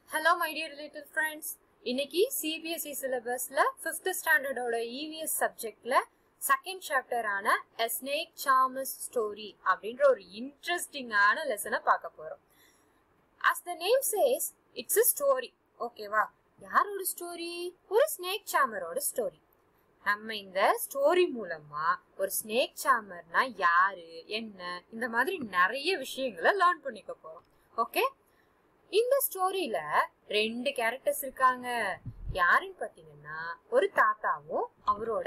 hello my dear little friends இன்னைக்கு CBSE சிலபஸ்ல fifth ஸ்டாண்டர்டோட இவிஎஸ் சப்ஜெக்ட்ல செகண்ட் சாப்டரான எ ஸ்னேக் சாமஸ் ஸ்டோரி அப்படின்ற ஒரு இன்ட்ரெஸ்டிங்கான லெசனை பார்க்க போறோம் as the name says it's a story ஓகேவா யாரோட ஸ்டோரி ஒரு ஸ்னேக் சாமரோட ஸ்டோரி நம்ம இந்த ஸ்டோரி மூலமா ஒரு ஸ்னேக் சாமர்னா யாரு என்ன இந்த மாதிரி நிறைய விஷயங்களை லேர்ன் பண்ணிக்க போறோம் ஓகே இந்த ஸ்டோரியில ரெண்டு கேரக்டர்ஸ் இருக்காங்க யாருன்னு பாத்தீங்கன்னா ஒரு தாத்தாவும் அவரோட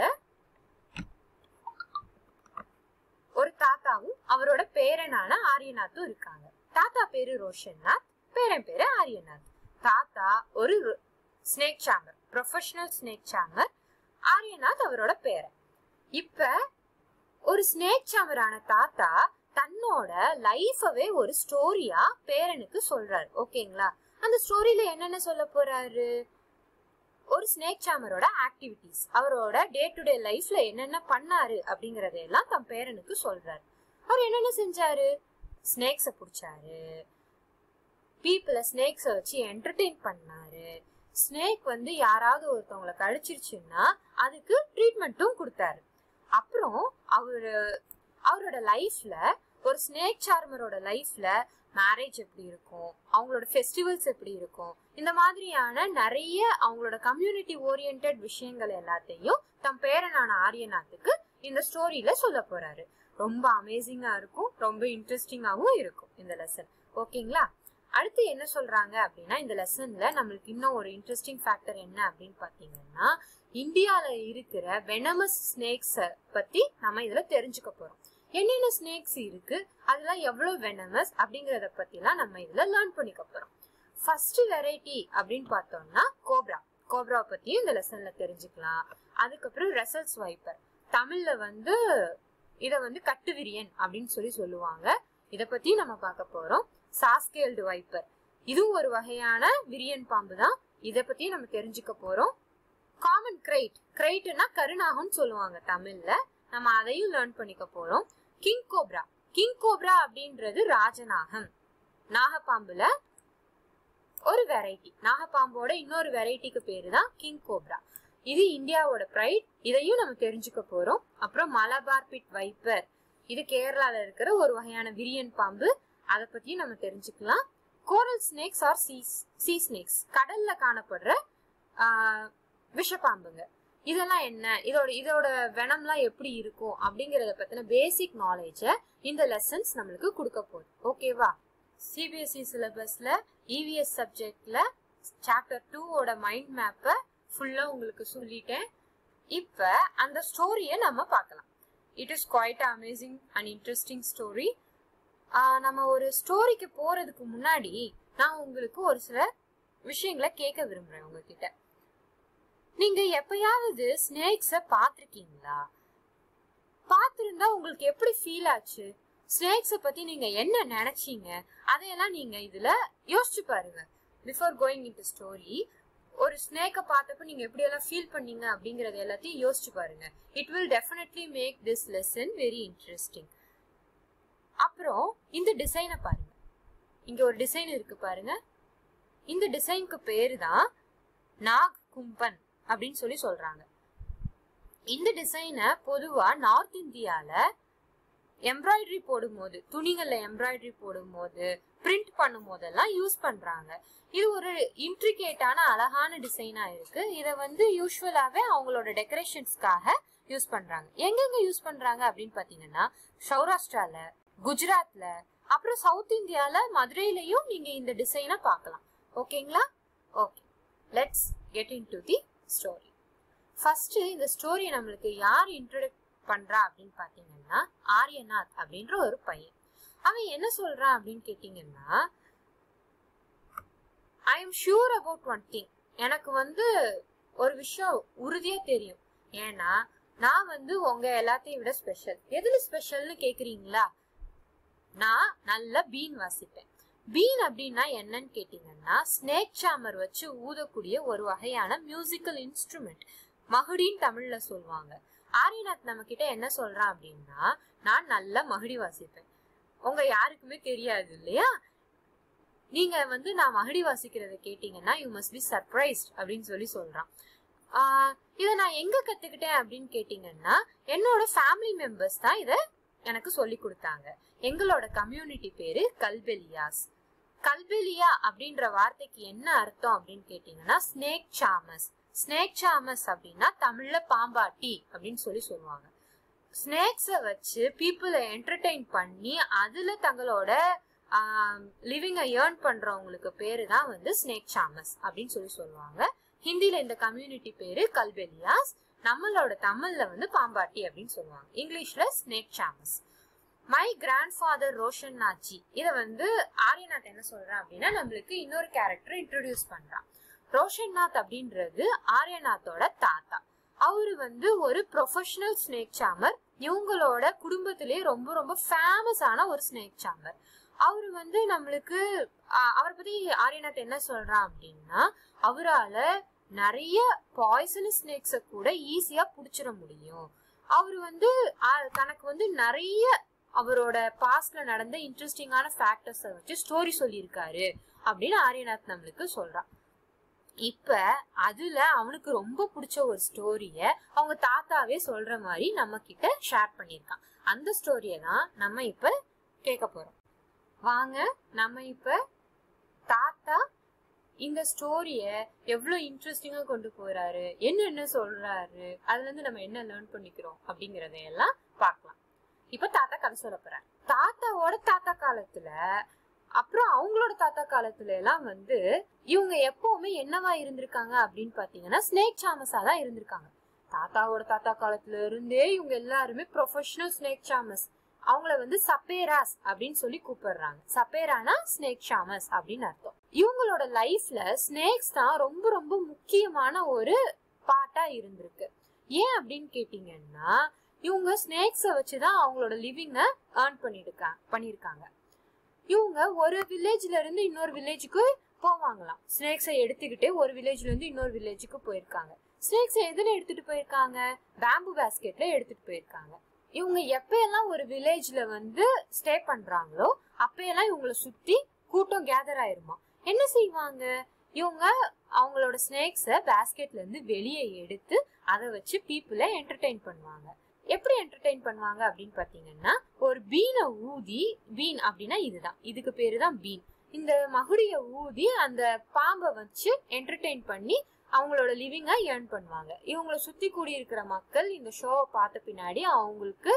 ஒரு தாத்தாவும் அவரோட பேரனான ஆரியநாத்தும் இருக்காங்க தாத்தா பேரு ரோஷன்நாத் பேரன் பேரு ஆரியநாத் தாத்தா ஒரு snake charmer professional snake charmer Aryanath அவரோட பேரன் இப்ப ஒரு ஸ்னேக் சாமரான தாத்தா தன்னோட லைஃபவே ஒரு ஸ்டோரியா பேரனுக்கு சொல்றாரு ஓகேங்களா அந்த ஸ்டோரியில என்னென்ன சொல்ல போறாரு ஒரு ஸ்னேக் சாமரோட ஆக்டிவிட்டிஸ் அவரோட டே டு டே லைஃப்ல என்னென்ன பண்ணாரு அப்படிங்கறதையெல்லாம் தன் பேரனுக்கு சொல்றாரு அவர் என்னென்ன செஞ்சாரு ஸ்னேக்ஸ புடிச்சாரு பீப்புள ஸ்னேக்ஸ வச்சு என்டர்டெயின் பண்ணாரு ஸ்னேக் வந்து யாராவது ஒருத்தவங்களை கழிச்சிருச்சுன்னா அதுக்கு ட்ரீட்மெண்ட்டும் கொடுத்தாரு அப்புறம் அவரு அவரோட லைஃப்ல ஒரு ஸ்னேக் சார்மரோட லைஃப்ல மேரேஜ் எப்படி இருக்கும் அவங்களோட ஃபெஸ்டிவல்ஸ் எப்படி இருக்கும் இந்த மாதிரியான நிறைய அவங்களோட கம்யூனிட்டி ஓரியன்ட் விஷயங்கள் எல்லாத்தையும் தம் பேரனான ஆரியநாத்துக்கு இந்த ஸ்டோரியில சொல்ல போறாரு ரொம்ப அமேசிங்கா இருக்கும் ரொம்ப இன்ட்ரெஸ்டிங்காவும் இருக்கும் இந்த லெசன் ஓகேங்களா அடுத்து என்ன சொல்றாங்க அப்படின்னா இந்த லெசன்ல நம்மளுக்கு இன்னும் ஒரு இன்ட்ரெஸ்டிங் ஃபேக்டர் என்ன அப்படின்னு பாத்தீங்கன்னா இந்தியால இருக்கிற வெனமஸ் ஸ்னேக்ஸ பத்தி நம்ம இதுல தெரிஞ்சுக்க போறோம் என்னென்ன ஸ்னேக்ஸ் இருக்கு அதெல்லாம் எவ்வளவு வெனமஸ் அப்படிங்கறத பத்தி எல்லாம் நம்ம இதுல லேர்ன் பண்ணிக்க போறோம் ஃபர்ஸ்ட் வெரைட்டி அப்படின்னு பார்த்தோம்னா கோப்ரா கோப்ராவை பத்தியும் இந்த லெசன்ல தெரிஞ்சுக்கலாம் அதுக்கப்புறம் ரெசல்ஸ் வைப்பர் தமிழ்ல வந்து இத வந்து கட்டுவிரியன் அப்படின்னு சொல்லி சொல்லுவாங்க இத பத்தி நம்ம பார்க்க போறோம் சாஸ்கேல்டு வைப்பர் இதுவும் ஒரு வகையான விரியன் பாம்பு தான் இத பத்தி நம்ம தெரிஞ்சுக்க போறோம் காமன் கிரைட் கிரைட்னா கருநாகம்னு சொல்லுவாங்க தமிழ்ல நம்ம அதையும் லேர்ன் பண்ணிக்க போறோம் கிங் கோப்ரா கிங் கோப்ரா அப்படின்றது ராஜநாகம் நாகப்பாம்புல ஒரு வெரைட்டி நாகப்பாம்போட இன்னொரு வெரைட்டிக்கு பேரு தான் கிங் கோப்ரா இது இந்தியாவோட ப்ரைட் இதையும் நம்ம தெரிஞ்சுக்க போறோம் அப்புறம் மலபார் பிட் வைப்பர் இது கேரளால இருக்கிற ஒரு வகையான விரியன் பாம்பு அதை பத்தியும் நம்ம தெரிஞ்சுக்கலாம் coral snakes or seas sea snakes கடல்ல காணப்படுற விஷப்பாம்புங்க இதெல்லாம் என்ன இதோட இதோட வெனம்லாம் எப்படி இருக்கும் அப்படிங்கறத பத்தின பேசிக் நாலேஜ இந்த லெசன்ஸ் நம்மளுக்கு கொடுக்க போகுது ஓகேவா சிபிஎஸ்இ சிலபஸ்ல இவிஎஸ் சப்ஜெக்ட்ல சாப்டர் டூவோட மைண்ட் மேப்பை ஃபுல்லா உங்களுக்கு சொல்லிட்டேன் இப்ப அந்த ஸ்டோரிய நம்ம பார்க்கலாம் it is quite amazing and interesting story நம்ம ஒரு ஸ்டோரிக்கு போறதுக்கு முன்னாடி நான் உங்களுக்கு ஒரு சில விஷயங்களை கேட்க விரும்புறேன் உங்ககிட்ட நீங்க எப்பயாவது ஸ்னேக்ஸ பாத்திருக்கீங்களா பாத்திருந்தா உங்களுக்கு எப்படி ஃபீல் ஆச்சு ஸ்னேக்ஸ பத்தி நீங்க என்ன நினைச்சீங்க அதையெல்லாம் நீங்க இதுல யோசிச்சு பாருங்க பிஃபோர் கோயிங் இன் ஸ்டோரி ஒரு ஸ்னேக்க பார்த்தப்ப நீங்க எப்படி எல்லாம் ஃபீல் பண்ணீங்க அப்படிங்கறது எல்லாத்தையும் யோசிச்சு பாருங்க it will definitely make this lesson very interesting அப்புறம் இந்த டிசைனை பாருங்க இங்க ஒரு டிசைன் இருக்கு பாருங்க இந்த டிசைனுக்கு பேரு தான் நாக் கும்பன் அப்படின்னு சொல்லி சொல்றாங்க இந்த டிசைனை பொதுவா நார்த் இந்தியால எம்ப்ராய்டரி போடும்போது துணிகள்ல எம்ப்ராய்டரி போடும்போது பிரிண்ட் பண்ணும் போதெல்லாம் யூஸ் பண்றாங்க இது ஒரு இன்ட்ரிகேட்டான அழகான டிசைனா இருக்கு இத வந்து யூஸ்வலாவே அவங்களோட டெக்கரேஷன்ஸ்க்காக யூஸ் பண்றாங்க எங்கெங்க யூஸ் பண்றாங்க அப்படின்னு பாத்தீங்கன்னா சௌராஷ்டிரால குஜராத்ல அப்புறம் சவுத் இந்தியால மதுரையிலயும் நீங்க இந்த டிசைனை பார்க்கலாம் ஓகேங்களா okay let's get into the story first இந்த ஸ்டோரி நம்மளுக்கு யார் இன்ட்ரோடக்ட் பண்றா அப்படின்னு பாத்தீங்கன்னா ஆரியநாத் அப்படின்ற ஒரு பையன் அவன் என்ன சொல்றான் அப்படின்னு கேட்டீங்கன்னா I am sure about one thing எனக்கு வந்து ஒரு விஷயம் உறுதியா தெரியும் ஏன்னா நான் வந்து உங்க எல்லாத்தையும் விட ஸ்பெஷல் எதுல ஸ்பெஷல்னு கேக்குறீங்களா நான் நல்ல பீன் வாசிப்பேன் பீன் அப்படின்னா என்னன்னு கேட்டீங்கன்னா ஸ்னேக் சாமர் வச்சு ஊதக்கூடிய ஒரு வகையான மியூசிக்கல் இன்ஸ்ட்ருமெண்ட் மகுடின்னு தமிழ்ல சொல்லுவாங்க ஆரியநாத் நம்ம கிட்ட என்ன சொல்றான் அப்படின்னா நான் நல்ல மகுடி வாசிப்பேன் உங்க யாருக்குமே தெரியாது இல்லையா நீங்க வந்து நான் மகடி வாசிக்கிறத கேட்டீங்கன்னா யூ மஸ்ட் பி சர்ப்ரைஸ்ட் அப்படின்னு சொல்லி சொல்றான் ஆஹ் இதை நான் எங்க கத்துக்கிட்டேன் அப்படின்னு கேட்டீங்கன்னா என்னோட ஃபேமிலி மெம்பர்ஸ் தான் இதை எனக்கு சொல்லி கொடுத்தாங்க எங்களோட கம்யூனிட்டி பேரு கல்பெலியாஸ் கல்பெலியா அப்படின்ற வார்த்தைக்கு என்ன அர்த்தம் அப்படின்னு கேட்டீங்கன்னா ஸ்னேக் சாமஸ் ஸ்னேக் சாமஸ் அப்படின்னா தமிழ்ல பாம்பாட்டி அப்படின்னு சொல்லி சொல்லுவாங்க ஸ்னேக்ஸை வச்சு பீப்புளை என்டர்டெயின் பண்ணி அதுல தங்களோட லிவிங்கை ஏர்ன் பண்றவங்களுக்கு பேரு தான் வந்து ஸ்னேக் சாமஸ் அப்படின்னு சொல்லி சொல்லுவாங்க ஹிந்தில இந்த கம்யூனிட்டி பேரு கல்பெலியாஸ் நம்மளோட தமிழ்ல வந்து பாம்பாட்டி அப்படின்னு சொல்லுவாங்க இங்கிலீஷ்ல snake charmers my grandfather Roshan நாச்சி இதை வந்து ஆரியநாத் என்ன சொல்றான் அப்படின்னா நம்மளுக்கு இன்னொரு கேரக்டர் இன்ட்ரடியூஸ் பண்றான் ரோஷன்நாத் அப்படின்றது ஆரியநாத்தோட தாத்தா அவரு வந்து ஒரு ப்ரொஃபஷனல் ஸ்னேக் சாமர் இவங்களோட குடும்பத்திலேயே ரொம்ப ரொம்ப ஃபேமஸான ஒரு ஸ்னேக் சாமர் அவரு வந்து நம்மளுக்கு அவரை பத்தி ஆரியநாத் என்ன சொல்றான் அப்படின்னா அவரால நிறைய பாய்சனஸ் ஸ்னேக்ஸ கூட ஈஸியா புடிச்சிட முடியும் அவரு வந்து தனக்கு வந்து நிறைய அவரோட பாஸ்ட்ல நடந்த இன்ட்ரெஸ்டிங்கான ஃபேக்டர்ஸை வச்சு ஸ்டோரி சொல்லியிருக்காரு அப்படின்னு ஆரியநாத் நம்மளுக்கு சொல்றான் இப்ப அதுல அவனுக்கு ரொம்ப பிடிச்ச ஒரு ஸ்டோரிய அவங்க தாத்தாவே சொல்ற மாதிரி நம்ம கிட்ட ஷேர் பண்ணிருக்கான் அந்த ஸ்டோரிய தான் நம்ம இப்ப கேட்க போறோம் வாங்க நம்ம இப்ப தாத்தா இந்த ஸ்டோரிய எவ்வளவு இன்ட்ரெஸ்டிங்கா கொண்டு போறாரு என்னென்ன சொல்றாரு அதுல இருந்து நம்ம என்ன லேர்ன் பண்ணிக்கிறோம் அப்படிங்கறதையெல்லாம் பார்க்கலாம் இப்ப தாத்தா கதை சொல்ல போறாரு தாத்தாவோட தாத்தா காலத்துல அப்புறம் அவங்களோட தாத்தா காலத்துல எல்லாம் வந்து இவங்க எப்பவுமே என்னவா இருந்திருக்காங்க அப்படின்னு பாத்தீங்கன்னா ஸ்னேக் சாமஸா தான் இருந்திருக்காங்க தாத்தாவோட தாத்தா காலத்துல இருந்தே இவங்க எல்லாருமே ப்ரொஃபஷனல் ஸ்னேக் சாமஸ் அவங்கள வந்து சப்பேராஸ் அப்படின்னு சொல்லி கூப்பிடுறாங்க சப்பேரானா ஸ்னேக் சாமஸ் அப்படின்னு அர்த்தம் இவங்களோட லைஃப்ல ஸ்னேக்ஸ் தான் ரொம்ப ரொம்ப முக்கியமான ஒரு பார்ட்டா இருந்திருக்கு ஏன் அப்படின்னு கேட்டீங்கன்னா இவங்க ஸ்னேக்ஸை வச்சுதான் அவங்களோட லிவிங்க ஏர்ன் பண்ணிருக்கா பண்ணிருக்காங்க இவங்க ஒரு வில்லேஜ்ல இருந்து இன்னொரு வில்லேஜுக்கு போவாங்களாம் ஸ்னேக்ஸை எடுத்துக்கிட்டு ஒரு வில்லேஜ்ல இருந்து இன்னொரு வில்லேஜுக்கு போயிருக்காங்க ஸ்னேக்ஸை எதுல எடுத்துட்டு போயிருக்காங்க பேம்பு பேஸ்கெட்ல எடுத்துட்டு போயிருக்காங்க இவங்க எப்பயெல்லாம் ஒரு வில்லேஜ்ல வந்து ஸ்டே பண்றாங்களோ அப்பயெல்லாம் இவங்களை சுத்தி கூட்டம் கேதர் ஆயிருமா என்ன செய்வாங்க இவங்க அவங்களோட ஸ்னேக்ஸை பேஸ்கெட்ல இருந்து வெளியே எடுத்து அதை வச்சு பீப்புளை என்டர்டெயின் பண்ணுவாங்க எப்படி என்டர்டெயின் பண்ணுவாங்க அப்படின்னு பாத்தீங்கன்னா ஒரு பீனை ஊதி பீன் அப்படின்னா இதுதான் இதுக்கு பேரு தான் பீன் இந்த மகுடிய ஊதி அந்த பாம்பை வச்சு என்டர்டெயின் பண்ணி அவங்களோட லிவிங்கா ஏர்ன் பண்ணுவாங்க இவங்கள சுத்தி கூடி இருக்கிற மக்கள் இந்த ஷோவை பார்த்த பின்னாடி அவங்களுக்கு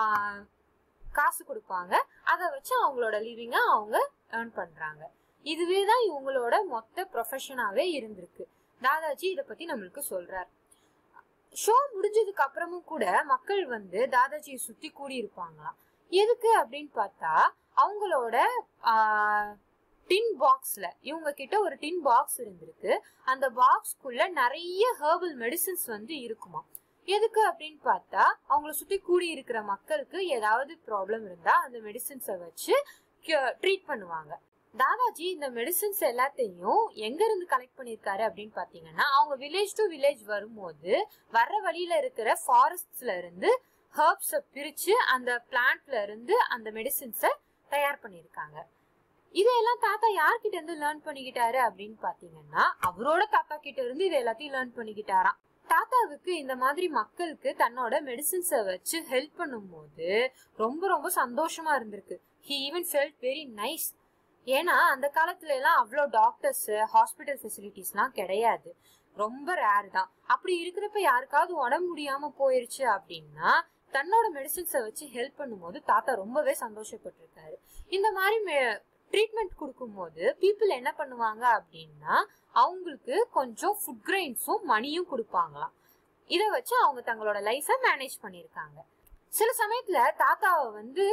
காசு கொடுப்பாங்க அதை வச்சு அவங்களோட லிவிங்கா அவங்க ஏர்ன் பண்றாங்க இதுவே தான் இவங்களோட மொத்த ப்ரொஃபஷனாவே இருந்திருக்கு தாதாஜி இதை பத்தி நம்மளுக்கு சொல்றாரு ஷோ முடிஞ்சதுக்கு அப்புறமும் கூட மக்கள் வந்து தாதாஜியை சுத்தி கூடி இருப்பாங்களாம் எதுக்கு அப்படின்னு பார்த்தா அவங்களோட டின் பாக்ஸ்ல இவங்க கிட்ட ஒரு டின் பாக்ஸ் இருந்திருக்கு அந்த பாக்ஸ்க்குள்ள நிறைய ஹெர்பல் மெடிசின்ஸ் வந்து இருக்குமா எதுக்கு அப்படின்னு பார்த்தா அவங்கள சுத்தி கூடி இருக்கிற மக்களுக்கு ஏதாவது ப்ராப்ளம் இருந்தா அந்த மெடிசின்ஸை வச்சு ட்ரீட் பண்ணுவாங்க தாதாஜி இந்த மெடிசின்ஸ் எல்லாத்தையும் எங்க இருந்து கலெக்ட் பண்ணிருக்காரு அப்படின்னு பாத்தீங்கன்னா அவங்க வில்லேஜ் டு வில்லேஜ் வரும்போது வர்ற வழியில இருக்கிற ஃபாரஸ்ட்ஸ்ல இருந்து ஹர்ப்ஸ பிரிச்சு அந்த பிளான்ட்ல இருந்து அந்த மெடிசின்ஸ தயார் பண்ணிருக்காங்க இதையெல்லாம் தாத்தா யார்கிட்ட இருந்து லேர்ன் பண்ணிக்கிட்டாரு அப்படின்னு பாத்தீங்கன்னா அவரோட தாத்தா கிட்ட இருந்து இது எல்லாத்தையும் லேர்ன் பண்ணிக்கிட்டாராம் தாத்தாவுக்கு இந்த மாதிரி மக்களுக்கு தன்னோட மெடிசின்ஸை வச்சு ஹெல்ப் பண்ணும்போது ரொம்ப ரொம்ப சந்தோஷமா இருந்திருக்கு he even felt very nice ஏன்னா அந்த காலத்துல எல்லாம் அவ்வளோ டாக்டர்ஸ் ஹாஸ்பிட்டல் ஃபெசிலிட்டிஸ்லாம் கிடையாது ரொம்ப ரேர் தான் அப்படி இருக்கிறப்ப யாருக்காவது உடம்பு முடியாம போயிருச்சு அப்படின்னா தன்னோட மெடிசின்ஸை வச்சு ஹெல்ப் பண்ணும்போது தாத்தா ரொம்பவே சந்தோஷப்பட்டிருக்காரு இந்த மாதிரி ட்ரீட்மெண்ட் கொடுக்கும்போது பீப்புள் என்ன பண்ணுவாங்க அப்படின்னா அவங்களுக்கு கொஞ்சம் ஃபுட் கிரெயின்ஸும் மணியும் கொடுப்பாங்களாம் இதை வச்சு அவங்க தங்களோட லைஃபை மேனேஜ் பண்ணியிருக்காங்க சில சமயத்துல தாத்தாவை வந்து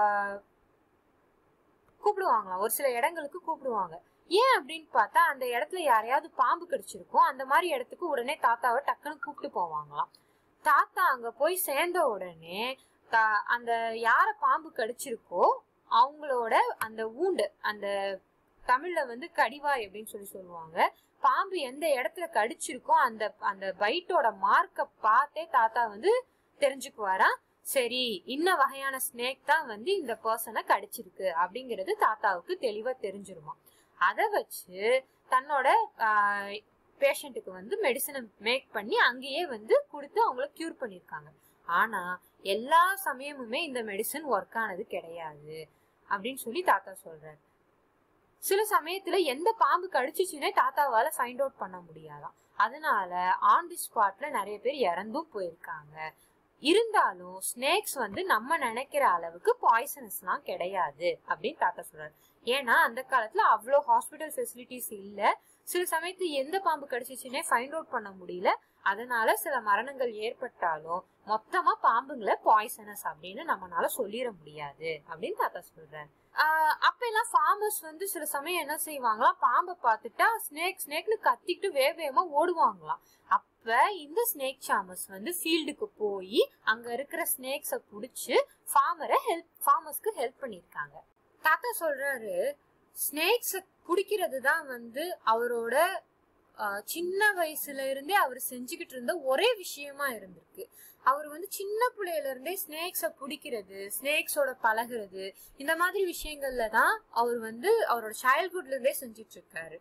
கூப்பிடுவாங்களாம் ஒரு சில இடங்களுக்கு கூப்பிடுவாங்க ஏன் அப்படின்னு பார்த்தா அந்த இடத்துல யாரையாவது பாம்பு கடிச்சிருக்கும் அந்த மாதிரி இடத்துக்கு உடனே தாத்தாவை டக்குன்னு கூப்பிட்டு போவாங்களாம் தாத்தா அங்க போய் சேர்ந்த உடனே அந்த யார பாம்பு கடிச்சிருக்கோ அவங்களோட அந்த ஊண்டு அந்த தமிழ்ல வந்து கடிவாய் அப்படின்னு சொல்லி சொல்லுவாங்க பாம்பு எந்த இடத்துல கடிச்சிருக்கோ அந்த அந்த பைட்டோட மார்க்க பார்த்தே தாத்தா வந்து தெரிஞ்சுக்குவாரா சரி இன்ன வகையான ஸ்னேக் தான் வந்து இந்த பர்சனை கடிச்சிருக்கு அப்படிங்கிறது தாத்தாவுக்கு தெளிவா தெரிஞ்சிருமா அதை வச்சு தன்னோட பேஷண்ட்டுக்கு வந்து மெடிசனை மேக் பண்ணி அங்கேயே வந்து கொடுத்து அவங்கள கியூர் பண்ணியிருக்காங்க ஆனா எல்லா சமயமுமே இந்த மெடிசன் ஒர்க் ஆனது கிடையாது அப்படின்னு சொல்லி தாத்தா சொல்றாரு சில சமயத்துல எந்த பாம்பு கடிச்சிச்சுன்னே தாத்தாவால ஃபைண்ட் அவுட் பண்ண முடியாதாம் அதனால ஆன் தி ஸ்பாட்ல நிறைய பேர் இறந்தும் போயிருக்காங்க இருந்தாலும் ஸ்னேக்ஸ் வந்து நம்ம நினைக்கிற அளவுக்கு பாய்சனஸ்லாம் கிடையாது அப்படின்னு தாத்தா சொல்றாரு ஏன்னா அந்த காலத்துல அவ்வளோ ஹாஸ்பிட்டல் ஃபெசிலிட்டிஸ் இல்ல சில சமயத்து எந்த பாம்பு கடிச்சிச்சுன்னே ஃபைண்ட் அவுட் பண்ண முடியல அதனால சில மரணங்கள் ஏற்பட்டாலும் மொத்தமா பாம்புங்களை பாய்சனஸ் அப்படின்னு நம்மளால சொல்லிட முடியாது அப்படின்னு தாத்தா சொல்றாரு ஆஹ் அப்ப எல்லாம் ஃபார்மர்ஸ் வந்து சில சமயம் என்ன செய்வாங்களாம் பாம்பை பார்த்துட்டா ஸ்னேக் ஸ்னேக்னு கத்திக்கிட்டு வேக வேகமா ஓடுவாங்களாம் அப்ப இந்த ஸ்னேக் சாமர்ஸ் வந்து ஃபீல்டுக்கு போய் அங்க இருக்கிற ஸ்னேக்ஸ புடிச்சு ஃபார்மரை ஹெல்ப் ஃபார்மர்ஸ்க்கு ஹெல்ப் பண்ணிருக்காங்க தாத்தா சொல்றாரு ஸ்னேக்ஸ பிடிக்கிறது தான் வந்து அவரோட ஆஹ், சின்ன வயசுல இருந்தே அவர் செஞ்சுக்கிட்டு இருந்த ஒரே விஷயமா இருந்திருக்கு அவர் வந்து சின்ன பிள்ளையில இருந்தே ஸ்னேக்ஸ பிடிக்கிறது ஸ்னேக்ஸோட பழகுறது இந்த மாதிரி விஷயங்கள்ல தான் அவர் வந்து அவரோட சைல்ட்ஹுட்ல இருந்தே செஞ்சுட்டு இருக்காரு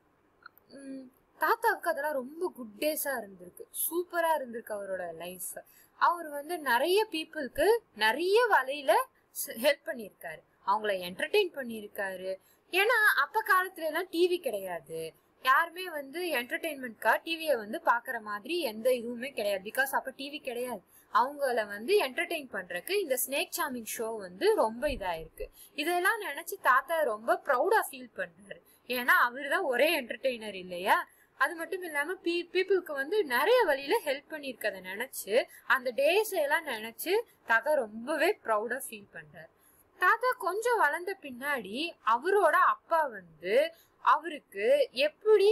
உம், தாத்தாவுக்கு அதெல்லாம் ரொம்ப குட் டேஸா இருந்திருக்கு சூப்பரா இருந்திருக்கு அவரோட லைஃப் அவர் வந்து நிறைய பீப்புளுக்கு நிறைய வலையில ஹெல்ப் பண்ணியிருக்காரு அவங்கள என்டர்டெயின் பண்ணியிருக்காரு ஏன்னா அப்ப காலத்துல எல்லாம் டிவி கிடையாது யாருமே வந்து என்டர்டெயின்மெண்ட்கா டிவியை வந்து பாக்குற மாதிரி எந்த இதுவுமே கிடையாது பிகாஸ் அப்ப டிவி கிடையாது அவங்கள வந்து என்டர்டெயின் பண்றதுக்கு இந்த ஸ்னேக் சாமிங் ஷோ வந்து ரொம்ப இதா இருக்கு இதெல்லாம் நினைச்சு தாத்தா ரொம்ப ப்ரௌடா ஃபீல் பண்றாரு ஏன்னா அவர் தான் ஒரே என்டர்டெய்னர் இல்லையா அது மட்டும் இல்லாம பீ பீப்புளுக்கு வந்து நிறைய வழியில ஹெல்ப் பண்ணியிருக்கத நினைச்சு அந்த டேஸ் எல்லாம் நினைச்சு தாத்தா ரொம்பவே ப்ரௌடா ஃபீல் பண்றாரு தாத்தா கொஞ்சம் வளர்ந்த பின்னாடி அவரோட அப்பா வந்து அவருக்கு எப்படி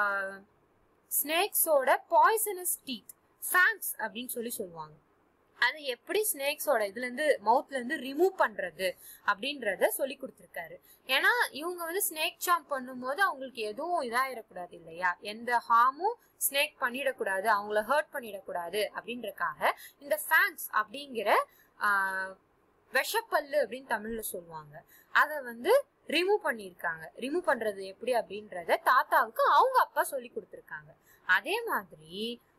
ஸ்னேக்ஸோட பாய்சனஸ் டீத் ஃபேங்க்ஸ் அப்படின்னு சொல்லி சொல்லுவாங்க அது எப்படி ஸ்னேக்ஸோட இதுல இருந்து மவுத்ல இருந்து ரிமூவ் பண்றது அப்படின்றத சொல்லி கொடுத்துருக்காரு ஏன்னா இவங்க வந்து ஸ்னேக் சாம்ப் பண்ணும்போது அவங்களுக்கு எதுவும் இதாயிடக்கூடாது இல்லையா எந்த ஹார்மும் ஸ்னேக் பண்ணிடக்கூடாது அவங்கள ஹர்ட் பண்ணிடக்கூடாது அப்படின்றக்காக இந்த ஃபேங்க்ஸ் அப்படிங்கிற ஆஹ், விஷப்பல்லு அப்படின்னு தமிழ்ல சொல்லுவாங்க அதை வந்து ரிமூவ் பண்ணியிருக்காங்க ரிமூவ் பண்றது எப்படி அப்படின்றத தாத்தாவுக்கு அவங்க அப்பா சொல்லி கொடுத்துருக்காங்க அதே மாதிரி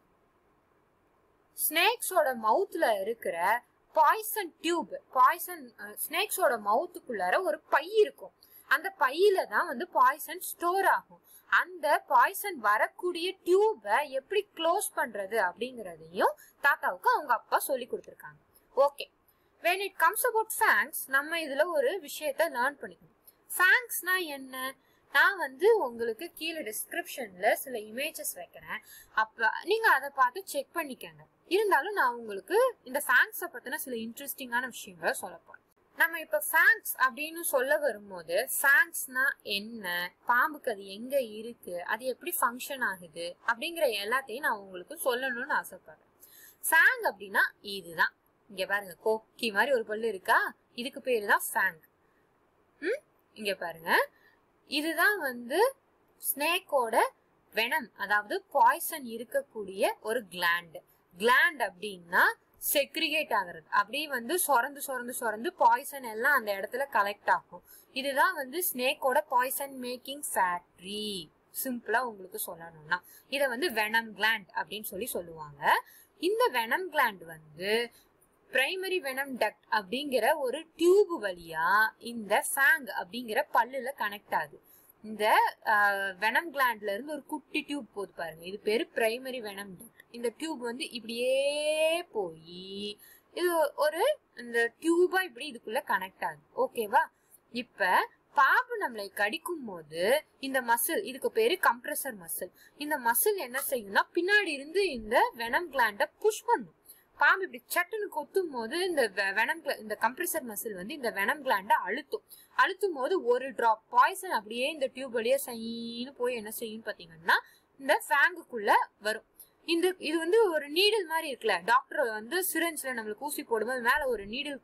ஸ்னேக்ஸோட மவுத்ல இருக்கிற பாய்சன் டியூப் பாய்சன் ஸ்னேக்ஸோட மவுத்துக்குள்ளார ஒரு பை இருக்கும் அந்த பையில தான் வந்து பாய்சன் ஸ்டோர் ஆகும் அந்த பாய்சன் வரக்கூடிய டியூபை எப்படி க்ளோஸ் பண்றது அப்படிங்கறதையும் தாத்தாவுக்கு அவங்க அப்பா சொல்லி கொடுத்துருக்காங்க okay when it comes about fangs நம்ம இதுல ஒரு விஷயத்த லேர்ன் பண்ணிக்கணும் ஃபேங்க்ஸ்னா என்ன நான் வந்து உங்களுக்கு கீழே டிஸ்கிரிப்ஷன்ல சில இமேஜஸ் வைக்கிறேன் அப்ப நீங்க அதை பார்த்து செக் பண்ணிக்கங்க இருந்தாலும் நான் உங்களுக்கு இந்த ஃபேங்க்ஸை பத்தின சில இன்ட்ரெஸ்டிங்கான விஷயங்களை சொல்ல போறேன் நம்ம இப்ப ஃபேங்க்ஸ் அப்படின்னு சொல்ல வரும்போது ஃபேங்க்ஸ்னா என்ன பாம்புக்கு அது எங்க இருக்கு அது எப்படி ஃபங்க்ஷன் ஆகுது அப்படிங்கிற எல்லாத்தையும் நான் உங்களுக்கு சொல்லணும்னு ஆசைப்படுறேன் ஃபேங் அப்படின்னா இதுதான் இங்க பாருங்க கொக்கி மாதிரி ஒரு பல்லு இருக்கா இதுக்கு பேரு தான் ஃபேங் ம் இங்க பாருங்க இதுதான் வந்து ஸ்னேக்கோட வெனம் அதாவது பாய்சன் இருக்கக்கூடிய ஒரு கிளாண்ட் கிளாண்ட் அப்படின்னா செக்ரிகேட் ஆகுறது அப்படியே வந்து சொரந்து சொரந்து சொரந்து பாய்சன் எல்லாம் அந்த இடத்துல கலெக்ட் ஆகும் இதுதான் வந்து ஸ்னேக்கோட பாய்சன் மேக்கிங் ஃபேக்டரி சிம்பிளா உங்களுக்கு சொல்லணும்னா இத வந்து வெனம் கிளாண்ட் அப்படின்னு சொல்லி சொல்லுவாங்க இந்த வெனம் கிளாண்ட் வந்து பிரைமரி வெனம் டக்ட் அப்படிங்கிற ஒரு டியூப் வழியா இந்த ஃபேங் அப்படிங்கிற பல்லுல கனெக்ட் ஆகுது இந்த வெனம் கிளாண்ட்ல இருந்து ஒரு குட்டி டியூப் போகுது பாருங்க இது பேரு பிரைமரி வெனம் டக்ட் இந்த டியூப் வந்து இப்படியே போய் இது ஒரு இந்த டியூபா இப்படி இதுக்குள்ள கனெக்ட் ஆகுது ஓகேவா இப்ப பாம்பு நம்மளை கடிக்கும் போது இந்த மசில் இதுக்கு பேரு கம்ப்ரஸர் மசில் இந்த மசில் என்ன செய்யும்னா பின்னாடி இருந்து இந்த வெனம் கிளாண்ட புஷ் பண்ணும் பாம்பு இப்படி சட்டுன்னு கொத்தும் போது இந்த வெ- வெனம் gla- இந்த கம்ப்ரஸர் மசில் வந்து இந்த வெனம் கிளாண்ட அழுத்தும் அழுத்தும் போது ஒரு டிராப் பாய்சன் அப்படியே இந்த டியூப் வழியா சைன்னு போய் என்ன செய்யும் பாத்தீங்கன்னா இந்த ஃபேங்குக்குள்ள வரும் இந்த இது வந்து ஒரு நீடில் மாதிரி இருக்குல்ல டாக்டர் வந்து சிரஞ்சில் நம்மளுக்கு ஊசி போடும்போது மேல ஒரு நீடில்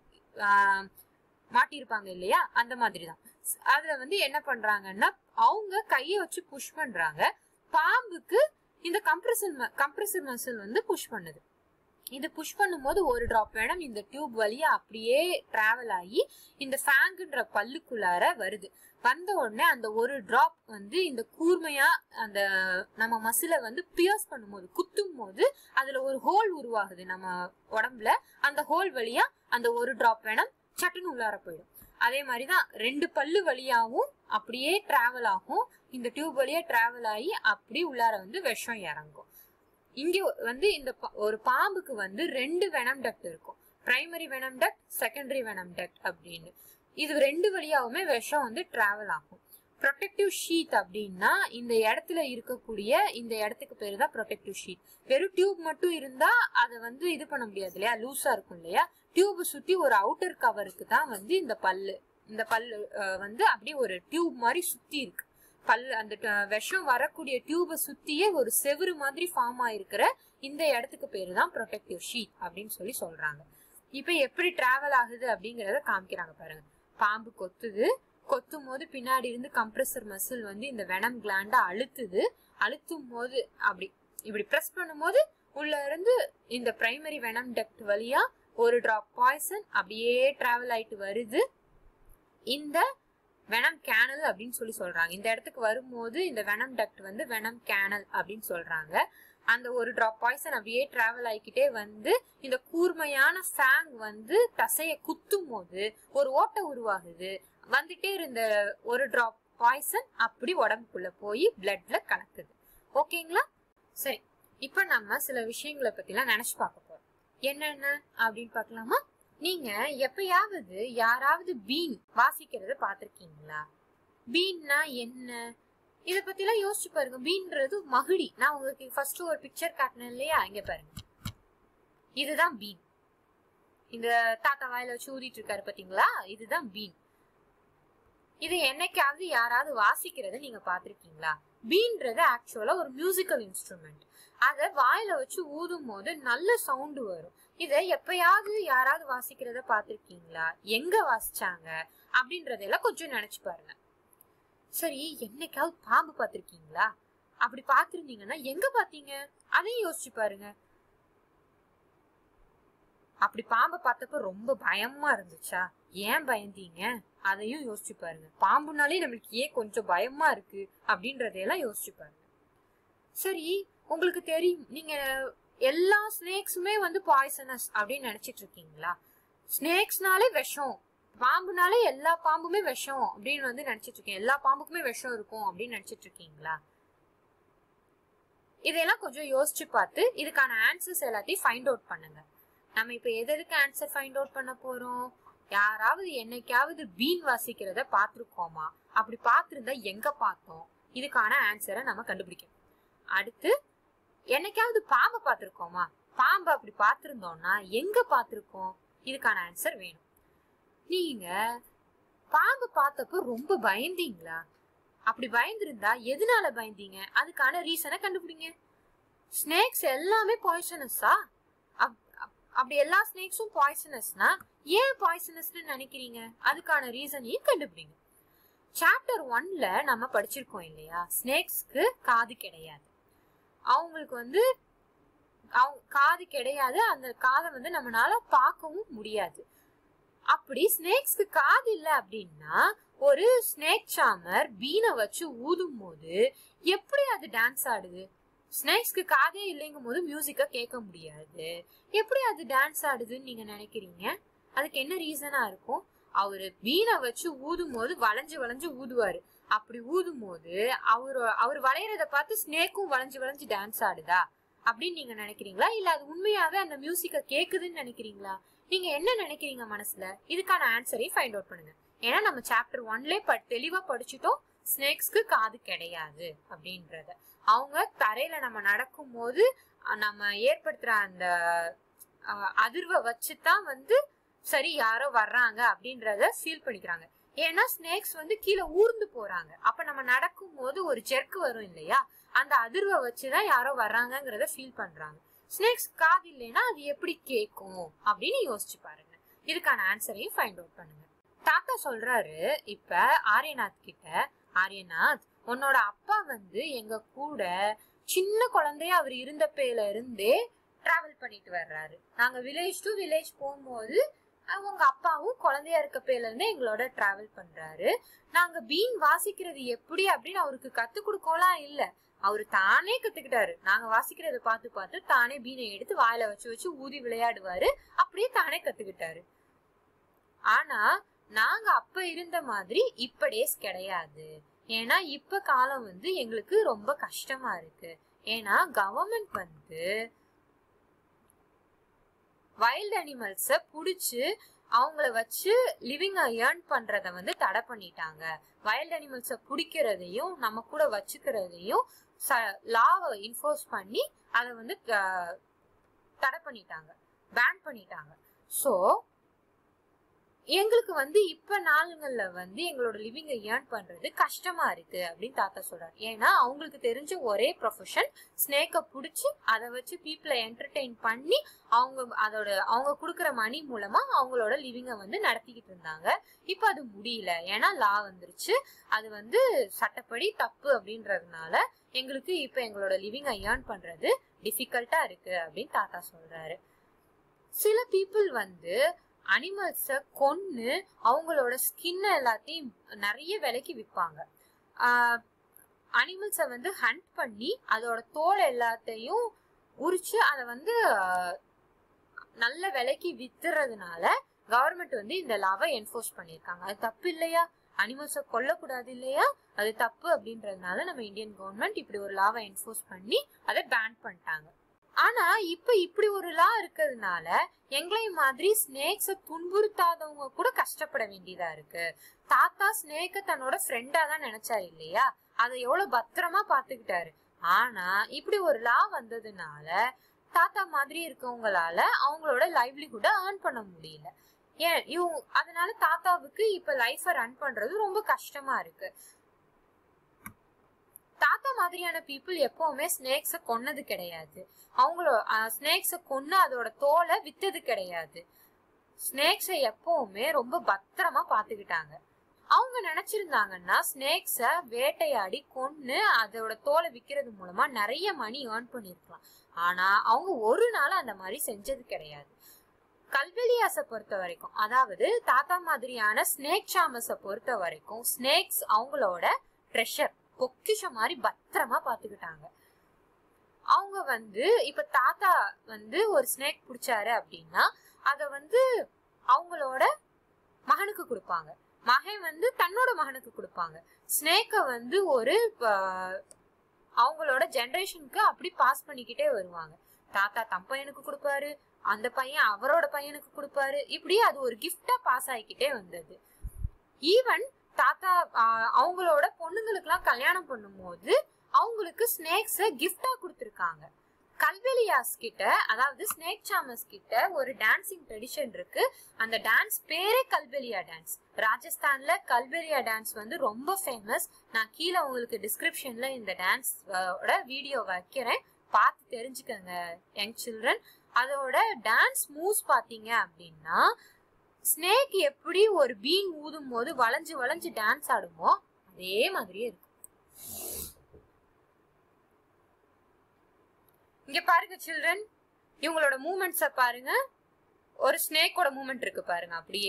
மாட்டியிருப்பாங்க இல்லையா அந்த மாதிரி தான் அதுல வந்து என்ன பண்றாங்கன்னா அவங்க கையை வச்சு புஷ் பண்றாங்க பாம்புக்கு இந்த கம்ப்ரஸர் கம்ப்ரஸர் மசில் வந்து புஷ் பண்ணுது இது புஷ் பண்ணும்போது ஒரு டிராப் வேணும் இந்த டியூப் வழியா அப்படியே டிராவல் ஆகி இந்த ஃபேங்குன்ற பல்லுக்குள்ளார வருது வந்த உடனே அந்த ஒரு டிராப் வந்து இந்த கூர்மையா அந்த நம்ம மசில வந்து பியர்ஸ் பண்ணும்போது குத்தும் போது அதுல ஒரு ஹோல் உருவாகுது நம்ம உடம்புல அந்த ஹோல் வழியா அந்த ஒரு டிராப் வேணும் சட்டுன்னு உள்ளார போயிடும் அதே மாதிரிதான் ரெண்டு பல்லு வழியாவும் அப்படியே டிராவல் ஆகும் இந்த டியூப் வழியா டிராவல் ஆகி அப்படி உள்ளார வந்து விஷம் இறங்கும் இங்க வந்து இந்த பா- ஒரு பாம்புக்கு வந்து ரெண்டு வெனம் டக்ட் இருக்கும் primary venom duct secondary venom duct அப்படின்னு இது ரெண்டு வழியாவுமே விஷம் வந்து டிராவல் ஆகும் ப்ரொடெக்டிவ் ஷீட் அப்படின்னா இந்த இடத்துல இருக்கக்கூடிய இந்த இடத்துக்கு பேரு தான் ப்ரொடெக்டிவ் ஷீட் வெறும் டியூப் மட்டும் இருந்தா அதை வந்து இது பண்ண முடியாது இல்லையா லூஸா இருக்கும் இல்லையா டியூப் சுத்தி ஒரு அவுட்டர் கவருக்கு தான் வந்து இந்த பல்லு இந்த பல்லு அஹ், வந்து அப்படியே ஒரு டியூப் மாதிரி சுத்தி இருக்கு பல் அந்த ட- விஷம் வரக்கூடிய டியூபை சுத்தியே ஒரு செவுரு மாதிரி ஃபார்ம் ஆயிருக்கிற இந்த இடத்துக்கு பேரு தான் ப்ரொடெக்டிவ் ஷீட் அப்படின்னு சொல்லி சொல்றாங்க இப்ப எப்படி டிராவல் ஆகுது அப்படிங்கறத காமிக்கிறாங்க பாருங்க பாம்பு கொத்துது கொத்தும் போது பின்னாடி இருந்து கம்ப்ரஸர் மசில் வந்து இந்த வெனம் கிளாண்ட அழுத்துது அழுத்தும் போது அப்படி இப்படி பிரஸ் பண்ணும்போது உள்ள இருந்து இந்த பிரைமரி வெனம் டக்ட் வழியா ஒரு டிராப் பாய்சன் அப்படியே டிராவல் ஆயிட்டு வருது இந்த வெனம் கேனல் அப்படின்னு சொல்லி சொல்றாங்க இந்த இடத்துக்கு வரும்போது இந்த வெனம் டக்ட் வந்து வெனம் கேனல் அப்படின்னு சொல்றாங்க அந்த ஒரு டிராப் பாய்சன் அப்படியே டிராவல் ஆகிக்கிட்டே வந்து இந்த கூர்மையான ஃபேங் வந்து தசைய குத்தும் போது ஒரு ஓட்டை உருவாகுது வந்துட்டே இருந்த ஒரு டிராப் பாய்சன் அப்படி உடம்புக்குள்ள போய் பிளட்ல கலக்குது ஓகேங்களா சரி இப்ப நம்ம சில விஷயங்களை பத்திலாம் நினைச்சு பார்க்க போறோம் என்னென்ன அப்படின்னு பார்க்கலாமா நீங்க எப்பயாவது யாராவது பீன் வாசிக்கிறத பாத்திருக்கீங்களா பீன்னா என்ன இத பத்தி எல்லாம் யோசிச்சு பாருங்க பீன்றது மகிழி நான் உங்களுக்கு ஃபர்ஸ்ட் ஒரு பிக்சர் காட்டினேன் இல்லையா இங்க பாருங்க இதுதான் பீன் இந்த தாத்தா வாயில வச்சு ஊதிட்டு இருக்காரு பாத்தீங்களா இதுதான் பீன் இது என்னைக்காவது யாராவது வாசிக்கிறத நீங்க பாத்திருக்கீங்களா பீன்றது ஆக்சுவலா ஒரு மியூசிக்கல் இன்ஸ்ட்ருமெண்ட் அத வாயில வச்சு ஊதும் போது நல்ல சவுண்டு வரும் இத எப்பயாவது யாராவது வாசிக்கிறத பாத்திருக்கீங்களா எங்க வாசிச்சாங்க அப்படின்றதெல்லாம் கொஞ்சம் நினைச்சு பாருங்க சரி என்னைக்காவது பாம்பு பாத்திருக்கீங்களா அப்படி பாத்திருந்தீங்கன்னா எங்க பாத்தீங்க அதையும் யோசிச்சு பாருங்க அப்படி பாம்பை பார்த்தப்ப ரொம்ப பயமா இருந்துச்சா ஏன் பயந்தீங்க அதையும் யோசிச்சு பாருங்க பாம்புனாலே நம்மளுக்கு ஏன் கொஞ்சம் பயமா இருக்கு அப்படின்றதையெல்லாம் யோசிச்சு பாருங்க சரி உங்களுக்கு தெரியும் நீங்க எல்லா ஸ்னேக்ஸுமே வந்து பாய்சனஸ் அப்படின்னு நினைச்சிட்டு இருக்கீங்களா ஸ்னேக்ஸ்னாலே விஷம் பாம்புனாலே எல்லா பாம்புமே விஷம் அப்படின்னு வந்து நினைச்சிட்டு இருக்கீங்க எல்லா பாம்புக்குமே விஷம் இருக்கும் அப்படின்னு நினைச்சிட்டு இருக்கீங்களா இதெல்லாம் கொஞ்சம் யோசிச்சு பார்த்து இதுக்கான ஆன்சர்ஸ் எல்லாத்தையும் ஃபைண்ட் அவுட் பண்ணுங்க நம்ம இப்ப எது எதுக்கு ஆன்சர் ஃபைண்ட் அவுட் பண்ண போறோம் யாராவது என்னைக்காவது பீன் வாசிக்கிறத பார்த்திருக்கோமா அப்படி பார்த்திருந்தா எங்க பார்த்தோம் இதுக்கான ஆன்சரை நம்ம கண்டுபிடிக்கணும் அடுத்து என்னைக்காவது பாம்பை பார்த்திருக்கோமா பாம்பை அப்படி பார்த்திருந்தோம்னா எங்க பார்த்திருக்கோம் இதுக்கான ஆன்சர் வேணும் நீங்க பாம்பு பார்த்தப்போ ரொம்ப பயந்தீங்களா அப்படி பயந்திருந்தா எதனால பயந்தீங்க அதுக்கான ரீசனை கண்டுபிடிங்க ஸ்னேக்ஸ் எல்லாமே பாய்சனஸா அப்படி எல்லா ஸ்னேக்ஸும் பாய்சனஸ்னா ஏன் பாய்சனஸ்னு நினைக்கிறீங்க அதுக்கான ரீசனையும் கண்டுபிடிங்க சாப்டர் ஒன்ல நம்ம படிச்சிருக்கோம் இல்லையா ஸ்னேக்ஸ்க்கு காது கிடையாது அவங்களுக்கு வந்து அவங்க காது கிடையாது அந்த காதை வந்து நம்மளால பார்க்கவும் முடியாது அப்படி ஸ்னேக்ஸ்க்கு காது இல்ல அப்படின்னா ஒரு ஸ்னேக் சாமர் பீனை வச்சு ஊதும் போது எப்படி அது டான்ஸ் ஆடுது ஸ்னேக்ஸ்க்கு காதே இல்லைங்கும் போது மியூசிக்க கேட்க முடியாது எப்படி அது டான்ஸ் ஆடுதுன்னு நீங்க நினைக்கிறீங்க அதுக்கு என்ன ரீசனா இருக்கும் அவரு பீனை வச்சு ஊதும் போது வளைஞ்சு வளைஞ்சு ஊதுவாரு அப்படி ஊதும் போது அவரு அவர் வளையறத பார்த்து ஸ்னேக்கும் வளைஞ்சு வளைஞ்சு டான்ஸ் ஆடுதா அப்படின்னு நீங்க நினைக்கிறீங்களா இல்ல அது உண்மையாவே அந்த மியூசிக்க கேக்குதுன்னு நினைக்கிறீங்களா நீங்க என்ன நினைக்கிறீங்க மனசுல இதுக்கான ஆன்சரையும் ஃபைண்ட் அவுட் பண்ணுங்க ஏன்னா நம்ம சாப்டர் ஒன்ல தெளிவா படிச்சுட்டோம் ஸ்னேக்ஸ்க்கு காது கிடையாது அப்படின்றத அவங்க தரையில நம்ம நடக்கும் போது அஹ், நம்ம ஏற்படுத்துற அந்த அஹ், அதிர்வை வச்சுதான் வந்து சரி யாரோ வர்றாங்க அப்படின்றத ஃபீல் பண்ணிக்கிறாங்க ஏன்னா ஸ்னேக்ஸ் வந்து கீழே ஊர்ந்து போறாங்க அப்ப நம்ம நடக்கும் போது ஒரு ஜெர்க் வரும் இல்லையா அந்த அதிர்வை வச்சுதான் யாரோ வர்றாங்கங்கிறத ஃபீல் பண்றாங்க ஸ்னேக்ஸ் காது இல்லைன்னா அது எப்படி கேட்கும் அப்படின்னு யோசிச்சு பாருங்க இதுக்கான ஆன்சரையும் ஃபைண்ட் அவுட் பண்ணுங்க தாத்தா சொல்றாரு இப்ப ஆரியநாத் கிட்ட ஆரியநாத் உன்னோட அப்பா வந்து எங்க கூட சின்ன குழந்தைய அவர் இருந்தப்பையில இருந்தே டிராவல் பண்ணிட்டு வர்றாரு நாங்க வில்லேஜ் டு வில்லேஜ் போகும்போது அவங்க அப்பாவும் குழந்தையா இருக்கப்பையில இருந்து எங்களோட டிராவல் பண்றாரு நாங்க பீன் வாசிக்கிறது எப்படி அப்படின்னு அவருக்கு கத்து கொடுக்கலாம் இல்ல அவரு தானே கத்துக்கிட்டாரு நாங்க வாசிக்கிறத பார்த்து பார்த்து தானே பீனை எடுத்து வாயில வச்சு வச்சு ஊதி விளையாடுவாரு அப்படியே தானே கத்துக்கிட்டாரு ஆனா நாங்க அப்ப இருந்த மாதிரி இப்ப டேஸ் கிடையாது ஏன்னா இப்ப காலம் வந்து எங்களுக்கு ரொம்ப கஷ்டமா இருக்கு ஏன்னா கவர்மெண்ட் வந்து வைல்ட் அனிமல்ஸ புடிச்சு அவங்கள வச்சு லிவிங் ஏர்ன் பண்றத வந்து தடை பண்ணிட்டாங்க வைல்ட் அனிமல்ஸ பிடிக்கிறதையும் நம்ம கூட வச்சுக்கிறதையும் லாவை இன்ஃபோர்ஸ் பண்ணி அதை வந்து அஹ், தடை பண்ணிட்டாங்க பேன் பண்ணிட்டாங்க ஸோ எங்களுக்கு வந்து இப்ப நாளுங்கள்ல வந்து எங்களோட லிவிங்க ஏர்ன் பண்றது கஷ்டமா இருக்கு அப்படின்னு தாத்தா சொல்றாரு ஏன்னா அவங்களுக்கு தெரிஞ்ச ஒரே ப்ரொஃபஷன் ஸ்னேக்கை பிடிச்சி அதை வச்சு பீப்புளை என்டர்டெயின் பண்ணி அவங்க அதோட அவங்க கொடுக்குற மணி மூலமா அவங்களோட லிவிங்க வந்து நடத்திக்கிட்டு இருந்தாங்க இப்ப அது முடியல ஏன்னா லா வந்துருச்சு அது வந்து சட்டப்படி தப்பு அப்படின்றதுனால எங்களுக்கு இப்ப எங்களோட லிவிங்க ஏர்ன் பண்றது டிஃபிகல்ட்டா இருக்கு அப்படின்னு தாத்தா சொல்றாரு சில பீப்புள் வந்து அனிமல்ஸ கொன்னு அவங்களோட ஸ்கின் எல்லாத்தையும் நிறைய விலைக்கு விற்பாங்க அனிமல்ஸை வந்து ஹண்ட் பண்ணி அதோட தோல் எல்லாத்தையும் உரிச்சு அதை வந்து ஆஹ், நல்ல விலைக்கு வித்துறதுனால கவர்மெண்ட் வந்து இந்த லாவை என்ஃபோர்ஸ் பண்ணியிருக்காங்க அது தப்பு இல்லையா அனிமல்ஸை கொல்லக்கூடாது இல்லையா அது தப்பு அப்படின்றதுனால நம்ம இந்தியன் கவர்மெண்ட் இப்படி ஒரு லாவை என்ஃபோர்ஸ் பண்ணி அதை பேன் பண்ணிட்டாங்க ஆனா இப்ப இப்படி ஒரு லா இருக்கிறதுனால எங்களை மாதிரி ஸ்னேக்ஸ துன்புறுத்தாதவங்க கூட கஷ்டப்பட வேண்டியதா இருக்கு தாத்தா ஸ்னேக்க தன்னோட ஃப்ரெண்டா தான் நினைச்சாரு இல்லையா அதை எவ்வளவு பத்திரமா பாத்துக்கிட்டாரு ஆனா இப்படி ஒரு லா வந்ததுனால தாத்தா மாதிரி இருக்கவங்களால அவங்களோட லைவ்லிஹுட ஏர்ன் பண்ண முடியல ஏன் இவங்க அதனால தாத்தாவுக்கு இப்ப லைஃப ரன் பண்றது ரொம்ப கஷ்டமா இருக்கு தாத்தா மாதிரியான பீப்புள் எப்பவுமே ஸ்னேக்ஸ கொன்னது கிடையாது அவங்களோ ஸ்னேக்ஸ கொன்னு அதோட தோலை வித்தது கிடையாது ஸ்னேக்ஸை எப்பவுமே ரொம்ப பத்திரமா பாத்துக்கிட்டாங்க அவங்க நினைச்சிருந்தாங்கன்னா ஸ்னேக்ஸ வேட்டையாடி கொன்னு அதோட தோலை விக்கிறது மூலமா நிறைய மணி ஏர்ன் பண்ணிருக்கலாம் ஆனா அவங்க ஒரு நாள் அந்த மாதிரி செஞ்சது கிடையாது கல்வெளியாசை பொறுத்த வரைக்கும் அதாவது தாத்தா மாதிரியான ஸ்னேக் சாமஸை பொறுத்த வரைக்கும் ஸ்னேக்ஸ் அவங்களோட ட்ரெஷர் பொக்கிஷம் மாதிரி பத்திரமா பாத்துக்கிட்டாங்க அவங்க வந்து இப்ப தாத்தா வந்து ஒரு ஸ்னேக் பிடிச்சாரு அப்படின்னா அத வந்து அவங்களோட மகனுக்கு கொடுப்பாங்க மகன் வந்து தன்னோட மகனுக்கு கொடுப்பாங்க ஸ்னேக்க வந்து ஒரு ஆஹ், அவங்களோட ஜெனரேஷனுக்கு அப்படி பாஸ் பண்ணிக்கிட்டே வருவாங்க தாத்தா தம் பையனுக்கு கொடுப்பாரு அந்த பையன் அவரோட பையனுக்கு கொடுப்பாரு இப்படி அது ஒரு கிஃப்டா பாஸ் ஆகிக்கிட்டே வந்தது ஈவன் தாத்தா ஆஹ், அவங்களோட பொண்ணுங்களுக்குலாம் கல்யாணம் பண்ணும்போது அவங்களுக்கு ஸ்னேக்ஸ கிஃப்டா கொடுத்துருக்காங்க கல்வெளியாஸ் கிட்ட அதாவது ஸ்னேக் சாமஸ் கிட்ட ஒரு டான்சிங் ட்ரெடிஷன் இருக்கு அந்த டான்ஸ் பேரே கல்வெளியா டான்ஸ் ராஜஸ்தான்ல கல்வெளியா டான்ஸ் வந்து ரொம்ப ஃபேமஸ் நான் கீழே உங்களுக்கு டிஸ்கிரிப்ஷன்ல இந்த டான்ஸ் ஓட வீடியோ வைக்கிறேன் பார்த்து தெரிஞ்சுக்கங்க யங் சில்ட்ரன் அதோட டான்ஸ் மூவ்ஸ் பாத்தீங்க அப்படின்னா ஸ்னேக் எப்படி ஒரு பீன் ஊதும் போது வளைஞ்சு வளைஞ்சு டான்ஸ் ஆடுமோ அதே மாதிரியே இருக்கும் இங்க பாருங்க சில்ட்ரன் இவங்களோட மூமெண்ட்ஸ பாருங்க ஒரு ஸ்னேக்கோட மூமெண்ட் இருக்கு பாருங்க அப்படியே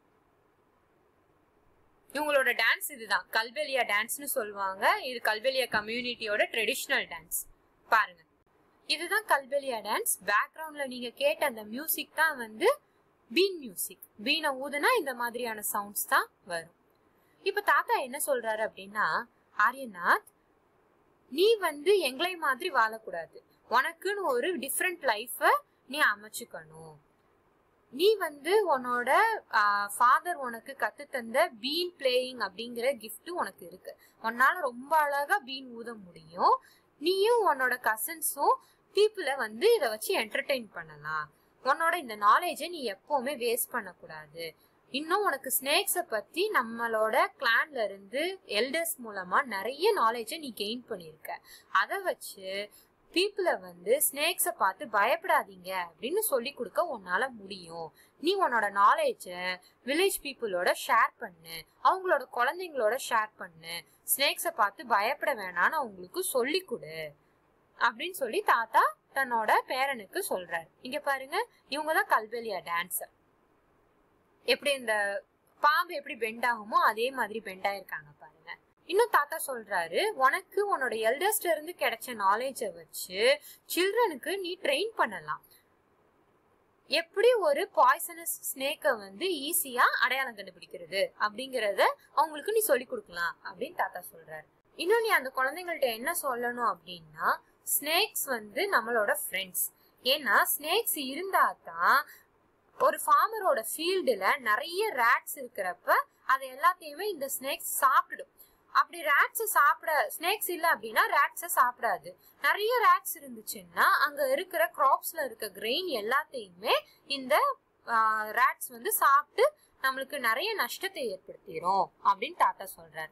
இவங்களோட டான்ஸ் இதுதான் கல்வெளியா டான்ஸ்னு சொல்லுவாங்க இது கல்வெளியா கம்யூனிட்டியோட ட்ரெடிஷ்னல் டான்ஸ் பாருங்க இதுதான் கல்வெளியா டான்ஸ் பேக்ரவுண்ட்ல நீங்க கேட்ட அந்த மியூசிக் தான் வந்து பீன் மியூசிக் பீனை ஊதுனா இந்த மாதிரியான சவுண்ட்ஸ் தான் வரும் இப்ப தாத்தா என்ன சொல்றாரு அப்படின்னா ஆரியநாத் நீ வந்து எங்களை மாதிரி வாழக்கூடாது உனக்குன்னு ஒரு டிஃப்ரெண்ட் லைஃப நீ அமைச்சுக்கணும் நீ வந்து உன்னோட ஃபாதர் உனக்கு கத்து தந்த பீன் பிளேயிங் அப்படிங்கிற gift உனக்கு இருக்கு உன்னால ரொம்ப அழகா பீன் ஊத முடியும் நீயும் உன்னோட கசின்ஸும் பீப்புளை வந்து இதை வச்சு என்டர்டெயின் பண்ணலாம் உன்னோட இந்த நாலேஜை நீ எப்பவுமே வேஸ்ட் பண்ணக்கூடாது இன்னும் உனக்கு ஸ்னேக்ஸை பத்தி நம்மளோட கிளான்ல இருந்து எல்டர்ஸ் மூலமா நிறைய நாலேஜை நீ கெயின் பண்ணியிருக்க அதை வச்சு பீப்புளை வந்து ஸ்னேக்ஸை பார்த்து பயப்படாதீங்க அப்படின்னு சொல்லி கொடுக்க உன்னால முடியும் நீ உன்னோட நாலேஜை வில்லேஜ் பீப்புளோட ஷேர் பண்ணு அவங்களோட குழந்தைங்களோட ஷேர் பண்ணு ஸ்னேக்ஸை பார்த்து பயப்பட வேணாம்னு அவங்களுக்கு சொல்லி கொடு அப்படின்னு சொல்லி தாத்தா தன்னோட பேரனுக்கு சொல்றாரு இங்க பாருங்க இவங்க தான் கல்வெளியா டான்ஸர் எப்படி இந்த பாம்பு எப்படி பெண்ட் ஆகுமோ அதே மாதிரி பெண்ட் ஆயிருக்காங்க பாருங்க இன்னும் தாத்தா சொல்றாரு உனக்கு உன்னோட எல்டர்ஸ்ட இருந்து கிடைச்ச நாலேஜை வச்சு சில்ட்ரனுக்கு நீ ட்ரெயின் பண்ணலாம் எப்படி ஒரு பாய்சனஸ் ஸ்னேக்கை வந்து ஈஸியா அடையாளம் கண்டுபிடிக்கிறது அப்படிங்கறத அவங்களுக்கு நீ சொல்லி கொடுக்கலாம் அப்படின்னு தாத்தா சொல்றாரு இன்னும் நீ அந்த குழந்தைங்கள்ட்ட என்ன சொல்லணும் அப்படின்னா ஸ்னேக்ஸ் வந்து நம்மளோட ஃப்ரெண்ட்ஸ் ஏன்னா ஸ்னேக்ஸ் இருந்தா தான் ஒரு ஃபார்மரோட ஃபீல்டுல நிறைய ரேட்ஸ் இருக்கிறப்ப அது எல்லாத்தையுமே இந்த ஸ்னேக்ஸ் சாப்பிடும் அப்படி ரேட்ஸ் சாப்பிட ஸ்னேக்ஸ் இல்ல அப்படின்னா ரேட்ஸ சாப்பிடாது நிறைய ரேட்ஸ் இருந்துச்சுன்னா அங்க இருக்கிற கிராப்ஸ்ல இருக்க கிரெயின் எல்லாத்தையுமே இந்த ரேட்ஸ் வந்து சாப்பிட்டு நம்மளுக்கு நிறைய நஷ்டத்தை ஏற்படுத்திடும் அப்படின்னு டாட்டா சொல்றாரு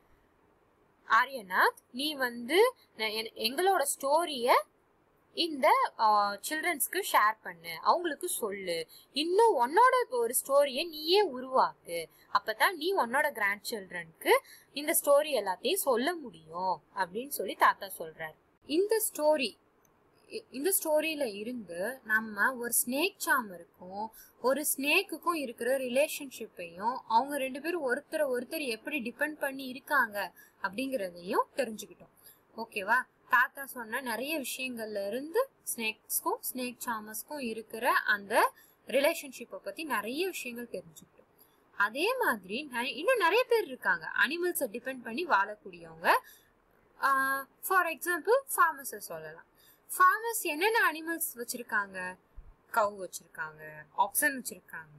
ஆரியநாத் நீ வந்து எங்களோட ஸ்டோரிய இந்த சில்ட்ரன்ஸ்க்கு ஷேர் பண்ணு அவங்களுக்கு சொல்லு இன்னும் உன்னோட ஒரு ஸ்டோரியை நீயே உருவாக்கு அப்பதான் நீ உன்னோட கிராண்ட் சில்ட்ரனுக்கு இந்த ஸ்டோரி எல்லாத்தையும் சொல்ல முடியும் அப்படின்னு சொல்லி தாத்தா சொல்றாரு இந்த ஸ்டோரி இந்த ஸ்டோரியில இருந்து நம்ம ஒரு ஸ்னேக் சாமருக்கும் ஒரு ஸ்னேக்குக்கும் இருக்கிற ரிலேஷன்ஷிப்பையும் அவங்க ரெண்டு பேரும் ஒருத்தரை ஒருத்தர் எப்படி டிபெண்ட் பண்ணி இருக்காங்க அப்படிங்கறதையும் தெரிஞ்சுக்கிட்டோம் ஓகேவா தாத்தா சொன்ன நிறைய விஷயங்கள்ல இருந்து ஸ்னேக்ஸ்க்கும் ஸ்னேக் சாமஸ்க்கும் இருக்கிற அந்த ரிலேஷன்ஷிப்பை பத்தி நிறைய விஷயங்கள் தெரிஞ்சுக்கிட்டோம் அதே மாதிரி இன்னும் நிறைய பேர் இருக்காங்க அனிமல்ஸை டிபெண்ட் பண்ணி வாழக்கூடியவங்க ஃபார் எக்ஸாம்பிள் ஃபார்மர்ஸை சொல்லலாம் ஃபார்மர்ஸ் என்னென்ன அனிமல்ஸ் வச்சிருக்காங்க கவு வச்சிருக்காங்க ஆக்சன் வச்சிருக்காங்க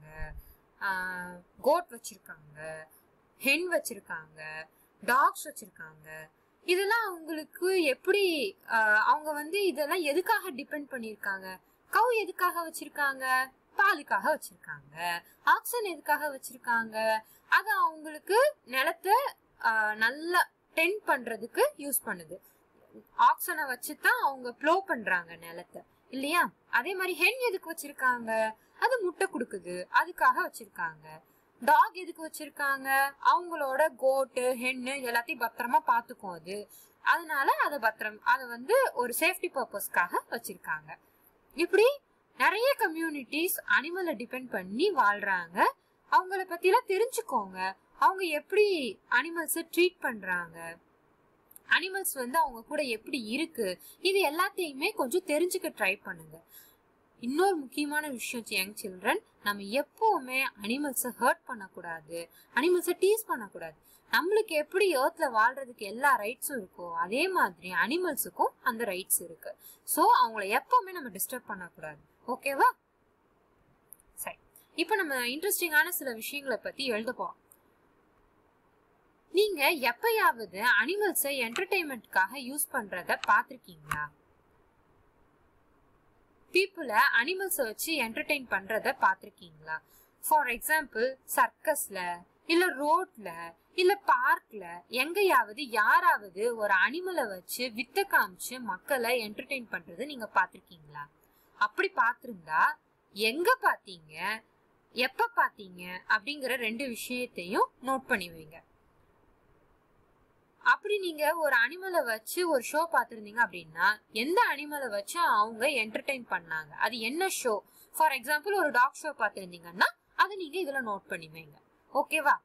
கோட் வச்சிருக்காங்க ஹென் வச்சிருக்காங்க டாக்ஸ் வச்சிருக்காங்க இதெல்லாம் அவங்களுக்கு எப்படி அவங்க வந்து இதெல்லாம் எதுக்காக டிபெண்ட் பண்ணிருக்காங்க கவு எதுக்காக வச்சிருக்காங்க பாலுக்காக வச்சிருக்காங்க ஆக்சன் எதுக்காக வச்சிருக்காங்க அது அவங்களுக்கு நிலத்தை நல்லா டென்ட் பண்றதுக்கு யூஸ் பண்ணுது ஆக்சனை வச்சுதான் அவங்க ப்ளோ பண்றாங்க நிலத்தை இல்லையா அதே மாதிரி ஹென் எதுக்கு வச்சிருக்காங்க அது முட்டை கொடுக்குது அதுக்காக வச்சிருக்காங்க டாக் எதுக்கு வச்சிருக்காங்க அவங்களோட கோட்டு ஹென்னு எல்லாத்தையும் பத்திரமா பாத்துக்கும் அது அதனால அதை பத்திரம் அதை வந்து ஒரு சேஃப்டி பர்பஸ்க்காக வச்சிருக்காங்க இப்படி நிறைய கம்யூனிட்டிஸ் அனிமலை டிபெண்ட் பண்ணி வாழ்றாங்க அவங்கள பத்திலாம் தெரிஞ்சுக்கோங்க அவங்க எப்படி அனிமல்ஸை ட்ரீட் பண்றாங்க அனிமல்ஸ் வந்து அவங்க கூட எப்படி இருக்கு இது எல்லாத்தையுமே கொஞ்சம் தெரிஞ்சுக்க ட்ரை பண்ணுங்க இன்னொரு முக்கியமான விஷயம் யங் சில்ட்ரன் நம்ம எப்பவுமே அனிமல்ஸை ஹர்ட் பண்ணக்கூடாது அனிமல்ஸை டீஸ் பண்ணக்கூடாது நம்மளுக்கு எப்படி ஏர்த்ல வாழ்றதுக்கு எல்லா ரைட்ஸும் இருக்கோ அதே மாதிரி அனிமல்ஸுக்கும் அந்த ரைட்ஸ் இருக்கு ஸோ அவங்கள எப்பவுமே நம்ம டிஸ்டர்ப் பண்ணக்கூடாது ஓகேவா சரி இப்போ நம்ம இன்ட்ரெஸ்டிங்கான சில விஷயங்களை பத்தி எழுத போறோம் நீங்க எப்பயாவது அனிமல்ஸை என்டர்டைன்மெண்ட்காக யூஸ் பண்றத பாத்திருக்கீங்களா பீப்புளை அனிமல்ஸை வச்சு என்டர்டெயின் பண்றத பாத்திருக்கீங்களா ஃபார் எக்ஸாம்பிள் சர்க்கஸ்ல இல்ல ரோட்ல இல்ல பார்க்ல எங்கேயாவது யாராவது ஒரு அனிமலை வச்சு வித்த காமிச்சு மக்களை என்டர்டெயின் பண்றது நீங்க பாத்திருக்கீங்களா அப்படி பாத்திருந்தா எங்க பாத்தீங்க எப்ப பாத்தீங்க அப்படிங்கிற ரெண்டு விஷயத்தையும் நோட் பண்ணி வைங்க அப்படி நீங்க ஒரு அனிமலை வச்சு ஒரு ஷோ பார்த்துருந்தீங்க அப்படின்னா எந்த அனிமலை வச்சு அவங்க என்டர்டைன் பண்ணாங்க அது என்ன ஷோ ஃபார் எக்ஸாம்பிள் ஒரு டாக் ஷோ பார்த்துருந்தீங்கன்னா அதை நீங்க இதுல நோட் பண்ணி வைங்க ஓகேவா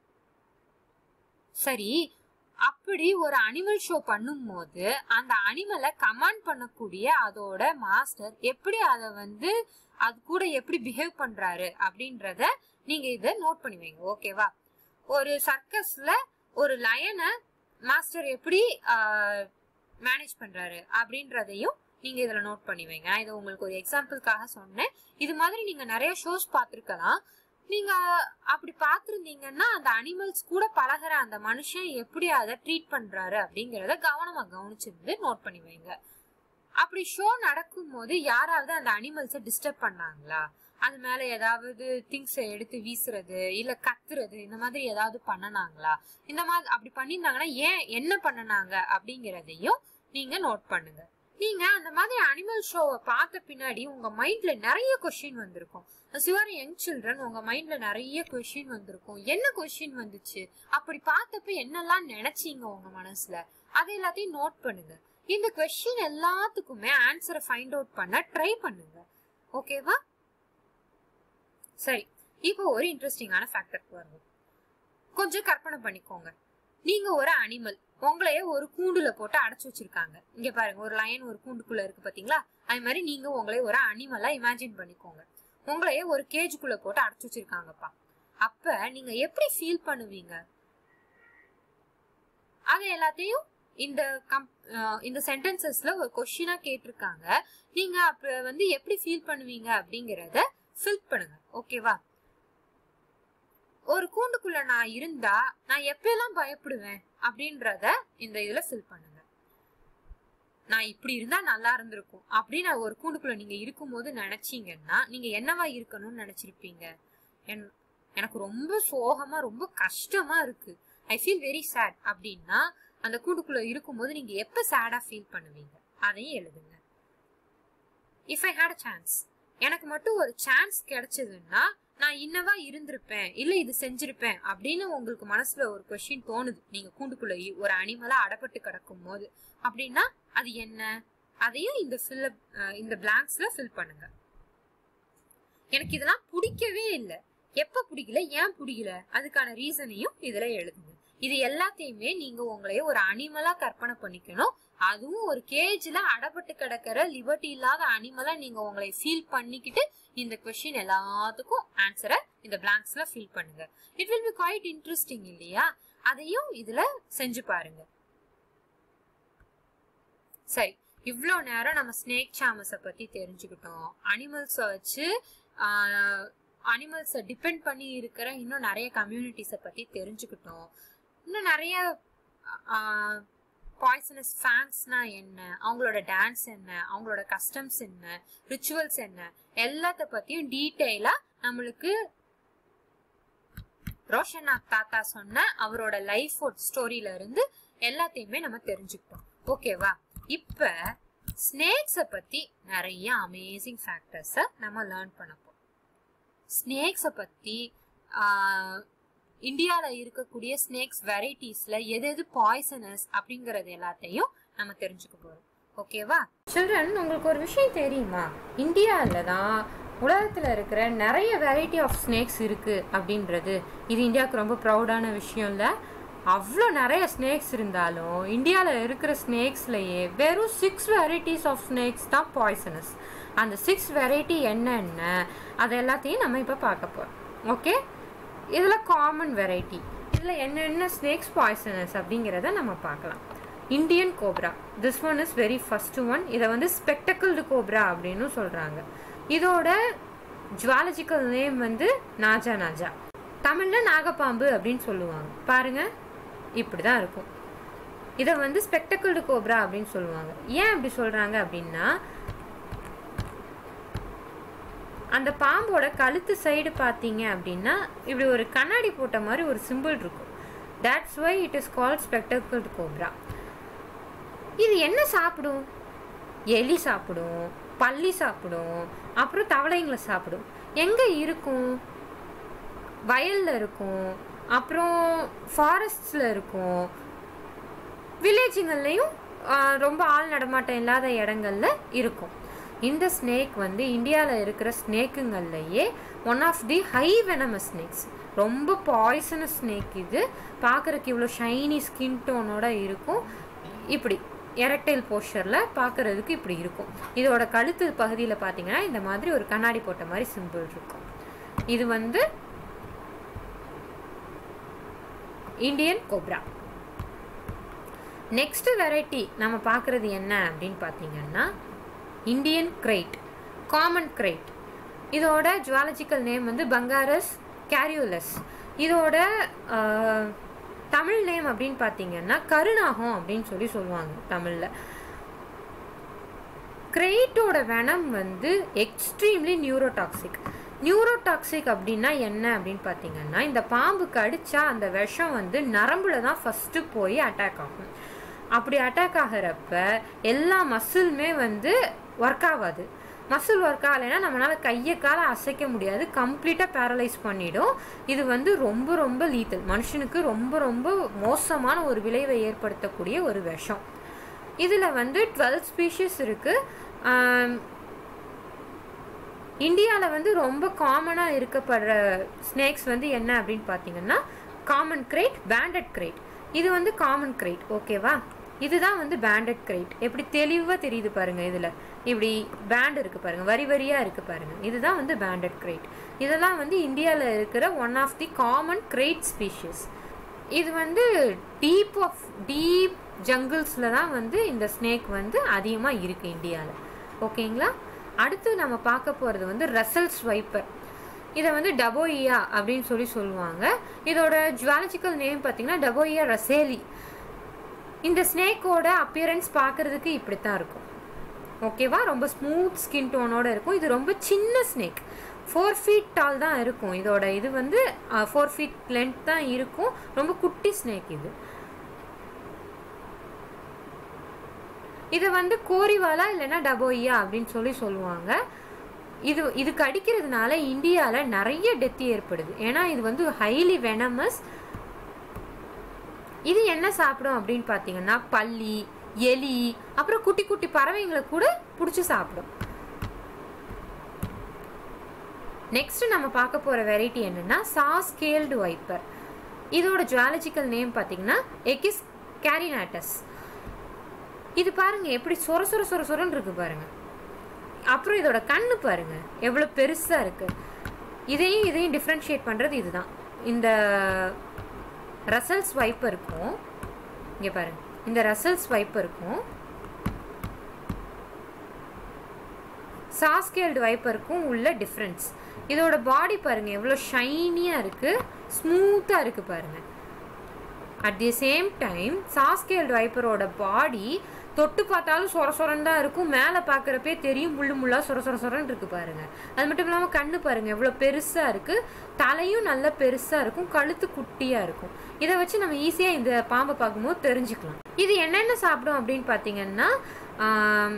சரி அப்படி ஒரு அனிமல் ஷோ பண்ணும்போது அந்த அனிமலை கமாண்ட் பண்ணக்கூடிய அதோட மாஸ்டர் எப்படி அதை வந்து அது கூட எப்படி பிஹேவ் பண்றாரு அப்படின்றத நீங்க இதை நோட் பண்ணி வைங்க ஓகேவா ஒரு சர்க்கஸ்ல ஒரு லயனை மாஸ்டர் எப்படி மேனேஜ் பண்றாரு அப்படின்றதையும் நீங்க இதுல நோட் பண்ணி வைங்க நான் இதை உங்களுக்கு ஒரு எக்ஸாம்பிளுக்காக சொன்னேன் இது மாதிரி நீங்க நிறைய ஷோஸ் பார்த்துருக்கலாம் நீங்க அப்படி பார்த்துருந்தீங்கன்னா அந்த அனிமல்ஸ் கூட பழகுற அந்த மனுஷன் எப்படி அதை ட்ரீட் பண்றாரு அப்படிங்கறத கவனமா கவனிச்சிருந்து நோட் பண்ணி வைங்க அப்படி ஷோ நடக்கும் போது யாராவது அந்த அனிமல்ஸை டிஸ்டர்ப் பண்ணாங்களா அது மேல ஏதாவது திங்ஸ் எடுத்து வீசுறது இல்ல கத்துறது இந்த மாதிரி ஏதாவது பண்ணனாங்களா இந்த மாதிரி அப்படி பண்ணியிருந்தாங்கன்னா ஏன் என்ன பண்ணனாங்க அப்படிங்கறதையும் நீங்க நோட் பண்ணுங்க நீங்க அந்த மாதிரி அனிமல் ஷோவை பார்த்த பின்னாடி உங்க மைண்ட்ல நிறைய கொஸ்டின் வந்திருக்கும் சிவர் யங் சில்ட்ரன் உங்க மைண்ட்ல நிறைய கொஸ்டின் வந்திருக்கும் என்ன கொஸ்டின் வந்துச்சு அப்படி பார்த்தப்ப என்னெல்லாம் நினைச்சீங்க உங்க மனசுல அது எல்லாத்தையும் நோட் பண்ணுங்க இந்த கொஸ்டின் எல்லாத்துக்குமே ஆன்சரை ஃபைண்ட் அவுட் பண்ண ட்ரை பண்ணுங்க ஓகேவா சரி இப்போ ஒரு இன்ட்ரெஸ்டிங்கான ஃபேக்டருக்கு வருவோம் கொஞ்சம் கற்பனை பண்ணிக்கோங்க நீங்க ஒரு அனிமல் உங்களையே ஒரு கூண்டுல போட்டு அடைச்சு வச்சிருக்காங்க இங்க பாருங்க ஒரு லயன் ஒரு கூண்டுக்குள்ள இருக்கு பாத்தீங்களா அது மாதிரி நீங்க உங்களை ஒரு அனிமலா இமேஜின் பண்ணிக்கோங்க உங்களையே ஒரு கேஜுக்குள்ள போட்டு அடைச்சு வச்சிருக்காங்கப்பா அப்ப நீங்க எப்படி ஃபீல் பண்ணுவீங்க அது எல்லாத்தையும் இந்த கம் அஹ் இந்த சென்டென்சஸ்ல ஒரு கொஸ்டினா கேட்டிருக்காங்க நீங்க அப்ப வந்து எப்படி ஃபீல் பண்ணுவீங்க அப்படிங்கறத ஃபில் பண்ணுங்க ஓகேவா ஒரு கூண்டுக்குள்ள நான் இருந்தா நான் எப்பெல்லாம் பயப்படுவேன் அப்படின்றத இந்த இதுல ஃபில் பண்ணுங்க நான் இப்படி இருந்தா நல்லா இருந்திருக்கும் அப்படின்னு ஒரு கூண்டுக்குள்ள நீங்க இருக்கும்போது நினைச்சீங்கன்னா நீங்க என்னவா இருக்கணும்னு நினைச்சிருப்பீங்க என்- எனக்கு ரொம்ப சோகமா ரொம்ப கஷ்டமா இருக்கு ஐ ஃபீல் வெரி சேட் அப்படின்னா அந்த கூண்டுக்குள்ள இருக்கும்போது நீங்க எப்ப சேடா ஃபீல் பண்ணுவீங்க அதையும் எழுதுங்க if I had a chance எனக்கு மட்டும் ஒரு சான்ஸ் கிடைச்சதுன்னா நான் இன்னவா இருந்திருப்பேன் இல்ல இது செஞ்சிருப்பேன் அப்படின்னு உங்களுக்கு மனசுல ஒரு கொஸ்டின் தோணுது நீங்க கூண்டுக்குள்ள இ- ஒரு அனிமலா அடப்பட்டு கிடக்கும் போது அப்படின்னா அது என்ன அதையும் இந்த ஃபில் இந்த பிளாங்க்ஸ்ல ஃபில் பண்ணுங்க எனக்கு இதெல்லாம் பிடிக்கவே இல்லை எப்ப பிடிக்கல ஏன் பிடிக்கல அதுக்கான ரீசனையும் இதுல எழுதுங்க இது எல்லாத்தையுமே நீங்க உங்களையே ஒரு அனிமலா கற்பனை பண்ணிக்கணும் அதுவும் ஒரு கேஜ்ல அடப்பட்டு கிடக்கிற லிபர்ட்டி இல்லாத அனிமலா நீங்க உங்களை ஃபீல் பண்ணிக்கிட்டு இந்த கொஸ்டின் எல்லாத்துக்கும் ஆன்சரை இந்த பிளாங்க்ஸ்ல ஃபில் பண்ணுங்க it will be quite interesting இல்லையா அதையும் இதுல செஞ்சு பாருங்க சரி இவ்வளோ நேரம் நம்ம ஸ்னேக் சாமஸை பத்தி தெரிஞ்சுக்கிட்டோம் அனிமல்ஸை வச்சு அனிமல்ஸை டிபெண்ட் பண்ணி இருக்கிற இன்னும் நிறைய கம்யூனிட்டிஸை பத்தி தெரிஞ்சுக்கிட்டோம் இன்னும் நிறைய பாய்சனஸ் ஃபேன்ஸ்னா என்ன அவங்களோட டான்ஸ் என்ன அவங்களோட கஸ்டம்ஸ் என்ன ரிச்சுவல்ஸ் என்ன எல்லாத்த பத்தியும் டீட்டெயிலா நம்மளுக்கு ரோஷனாக் தாத்தா சொன்ன அவரோட லைஃப் ஸ்டோரியில இருந்து எல்லாத்தையுமே நம்ம தெரிஞ்சுக்கிட்டோம் ஓகேவா இப்ப ஸ்னேக்ஸை பத்தி நிறைய அமேசிங் ஃபேக்டர்ஸை நம்ம லேர்ன் பண்ண போறோம் ஸ்னேக்ஸை பத்தி இந்தியாவில் இருக்கக்கூடிய ஸ்னேக்ஸ் வெரைட்டிஸ்ல எது எது பாய்சனஸ் அப்படிங்கறது எல்லாத்தையும் நம்ம தெரிஞ்சுக்க போறோம் ஓகேவா சில்ட்ரன் உங்களுக்கு ஒரு விஷயம் தெரியுமா இந்தியாவில் தான் உலகத்தில் இருக்கிற நிறைய வெரைட்டி ஆஃப் ஸ்னேக்ஸ் இருக்கு அப்படின்றது இது இந்தியாவுக்கு ரொம்ப ப்ரௌடான விஷயம் இல்லை அவ்வளோ நிறைய ஸ்னேக்ஸ் இருந்தாலும் இந்தியாவில் இருக்கிற ஸ்னேக்ஸ்லையே வெறும் சிக்ஸ் வெரைட்டிஸ் ஆஃப் ஸ்னேக்ஸ் தான் பாய்சனஸ் அந்த சிக்ஸ் வெரைட்டி என்னென்ன அது எல்லாத்தையும் நம்ம இப்போ பார்க்க போகிறோம் ஓகே இதில் காமன் வெரைட்டி இதில் என்னென்ன ஸ்னேக்ஸ் பாய்சனஸ் அப்படிங்கிறத நம்ம பார்க்கலாம் Indian cobra this one is very first one இதை வந்து ஸ்பெக்டக்கிள்டு கோப்ரா அப்படின்னு சொல்கிறாங்க இதோட ஜுவாலஜிக்கல் நேம் வந்து நாஜா நாஜா தமிழில் நாகப்பாம்பு அப்படின்னு சொல்லுவாங்க பாருங்க இப்படி தான் இருக்கும் இதை வந்து ஸ்பெக்டக்கிள்டு கோப்ரா அப்படின்னு சொல்லுவாங்க ஏன் அப்படி சொல்கிறாங்க அப்படின்னா அந்த பாம்போட கழுத்து சைடு பார்த்தீங்க அப்படின்னா இப்படி ஒரு கண்ணாடி போட்ட மாதிரி ஒரு சிம்பிள் இருக்கும் that's why it is called spectacled cobra இது என்ன சாப்பிடும் எலி சாப்பிடும் பல்லி சாப்பிடும் அப்புறம் தவளைங்களை சாப்பிடும் எங்கே இருக்கும் வயலில் இருக்கும் அப்புறம் ஃபாரஸ்ட்ஸில் இருக்கும் வில்லேஜுங்கள்லையும் ரொம்ப ஆள் நடமாட்டம் இல்லாத இடங்கள்ல இருக்கும் இந்த ஸ்னேக் வந்து இந்தியாவில் இருக்கிற ஸ்னேக்குங்கள்லையே one of the high venomous snakes ரொம்ப பாய்சனஸ் ஸ்னேக் இது பார்க்குறக்கு இவ்வளோ ஷைனி ஸ்கின் டோனோட இருக்கும் இப்படி எரட்டைல் போஸ்டரில் பார்க்குறதுக்கு இப்படி இருக்கும் இதோட கழுத்து பகுதியில் பார்த்தீங்கன்னா இந்த மாதிரி ஒரு கண்ணாடி போட்ட மாதிரி சிம்பிள் இருக்கும் இது வந்து இந்தியன் கோப்ரா நெக்ஸ்ட் வெரைட்டி நம்ம பார்க்குறது என்ன அப்படின்னு பார்த்தீங்கன்னா இந்தியன் கிரைட் காமன் கிரைட் இதோட ஜுவாலஜிக்கல் நேம் வந்து பங்காரஸ் கேரியோலஸ் இதோட ஆஹ், தமிழ் நேம் அப்படின்னு பார்த்தீங்கன்னா கருணாகம் அப்படின்னு சொல்லி சொல்லுவாங்க தமிழில் கிரெயிட்டோட வெனம் வந்து எக்ஸ்ட்ரீம்லி நியூரோடாக்சிக் நியூரோடாக்சிக் அப்படின்னா என்ன அப்படின்னு பார்த்தீங்கன்னா இந்த பாம்பு கடிச்சா அந்த விஷம் வந்து நரம்புல தான் ஃபஸ்ட்டு போய் அட்டாக் ஆகும் அப்படி அட்டாக் ஆகிறப்ப எல்லா மசிலுமே வந்து ஒர்க் ஆகாது மசில் ஒர்க் ஆகலைன்னா நம்மளால் கையை காலை அசைக்க முடியாது கம்ப்ளீட்டாக பேரலைஸ் பண்ணிடும் இது வந்து ரொம்ப ரொம்ப லீத்தல் மனுஷனுக்கு ரொம்ப ரொம்ப மோசமான ஒரு விளைவை ஏற்படுத்தக்கூடிய ஒரு விஷம் இதில் வந்து டுவெல் ஸ்பீஷிஸ் இருக்குது இந்தியாவில் வந்து ரொம்ப காமனாக இருக்கப்படுற ஸ்னேக்ஸ் வந்து என்ன அப்படின்னு பார்த்தீங்கன்னா காமன் கிரேட் பேண்டட் கிரேட் இது வந்து காமன் கிரேட் ஓகேவா இதுதான் வந்து பேண்டட் கிரேட் எப்படி தெளிவாக தெரியுது பாருங்க இதில் இப்படி பேண்ட் இருக்குது பாருங்க வரி வரியாக இருக்குது பாருங்க இதுதான் வந்து பேண்டட் கிரேட் இதெல்லாம் வந்து இந்தியாவில் இருக்கிற one of the common krait species இது வந்து டீப் ஆஃப் டீப் ஜங்கிள்ஸில் தான் வந்து இந்த ஸ்னேக் வந்து அதிகமாக இருக்குது இந்தியாவில் ஓகேங்களா அடுத்து நம்ம பார்க்க போகிறது வந்து ரசல் ஸ்வைப்பர் இதை வந்து டபோயியா அப்படின்னு சொல்லி சொல்லுவாங்க இதோட ஜுவாலஜிக்கல் நேம் பார்த்தீங்கன்னா டபோயியா ரசேலி இந்த ஸ்னேக்கோட அப்பியரன்ஸ் பார்க்குறதுக்கு இப்படி தான் இருக்கும் ஓகேவா ரொம்ப ஸ்மூத் ஸ்கின் டோனோட இருக்கும் இது ரொம்ப சின்ன ஸ்னேக் ஃபோர் ஃபீட் டால் தான் இருக்கும் இதோட இது வந்து ஃபோர் ஃபீட் லென்த் தான் இருக்கும் ரொம்ப குட்டி ஸ்னேக் இது இதை வந்து கோரிவாலா இல்லைன்னா டபோயா அப்படின்னு சொல்லி சொல்லுவாங்க இது இது கடிக்கிறதுனால இந்தியாவில் நிறைய டெத் ஏற்படுது ஏன்னா இது வந்து ஹைலி வெனமஸ் இது என்ன சாப்பிடும் அப்படின்னு பார்த்தீங்கன்னா பல்லி எலி அப்புறம் குட்டி குட்டி பறவைங்களை கூட பிடிச்சி சாப்பிடும் நெக்ஸ்ட் நம்ம பார்க்க போகிற வெரைட்டி என்னன்னா சாஸ்கேல்டு வைப்பர் இதோட ஜுவாலஜிக்கல் நேம் பார்த்தீங்கன்னா எகிஸ் கேரினாட்டஸ் இது பாருங்க எப்படி சொர சொர சொர சொரன்னு இருக்கு பாருங்க அப்புறம் இதோட கண்ணு பாருங்க எவ்வளோ பெருசாக இருக்கு இதையும் இதையும் டிஃப்ரென்ஷியேட் பண்ணுறது இதுதான் இந்த ரசல்ஸ் வைப்பருக்கும் இங்கே பாருங்க இந்த ரசல்ஸ் வைப்பருக்கும் சாஸ்கேல்டு வைப்பருக்கும் உள்ள டிஃப்ரென்ஸ் இதோட பாடி பாருங்க எவ்வளோ ஷைனியாக இருக்குது ஸ்மூத்தாக இருக்குது பாருங்க at the same time saw scaled வைப்பரோட பாடி தொட்டு பார்த்தாலும் சொர சொரன்னு தான் இருக்கும் மேலே பார்க்குறப்பே தெரியும் முள்ளு முள்ளாக சொர சொர சொரன்னு இருக்கு பாருங்க அது மட்டும் இல்லாமல் கண்ணு பாருங்க எவ்வளோ பெருசாக இருக்கு தலையும் நல்ல பெருசாக இருக்கும் கழுத்து குட்டியாக இருக்கும் இதை வச்சு நம்ம ஈஸியாக இந்த பாம்பை பார்க்கும்போது தெரிஞ்சுக்கலாம் இது என்னென்ன சாப்பிடும் அப்படின்னு பார்த்தீங்கன்னா ஆம்,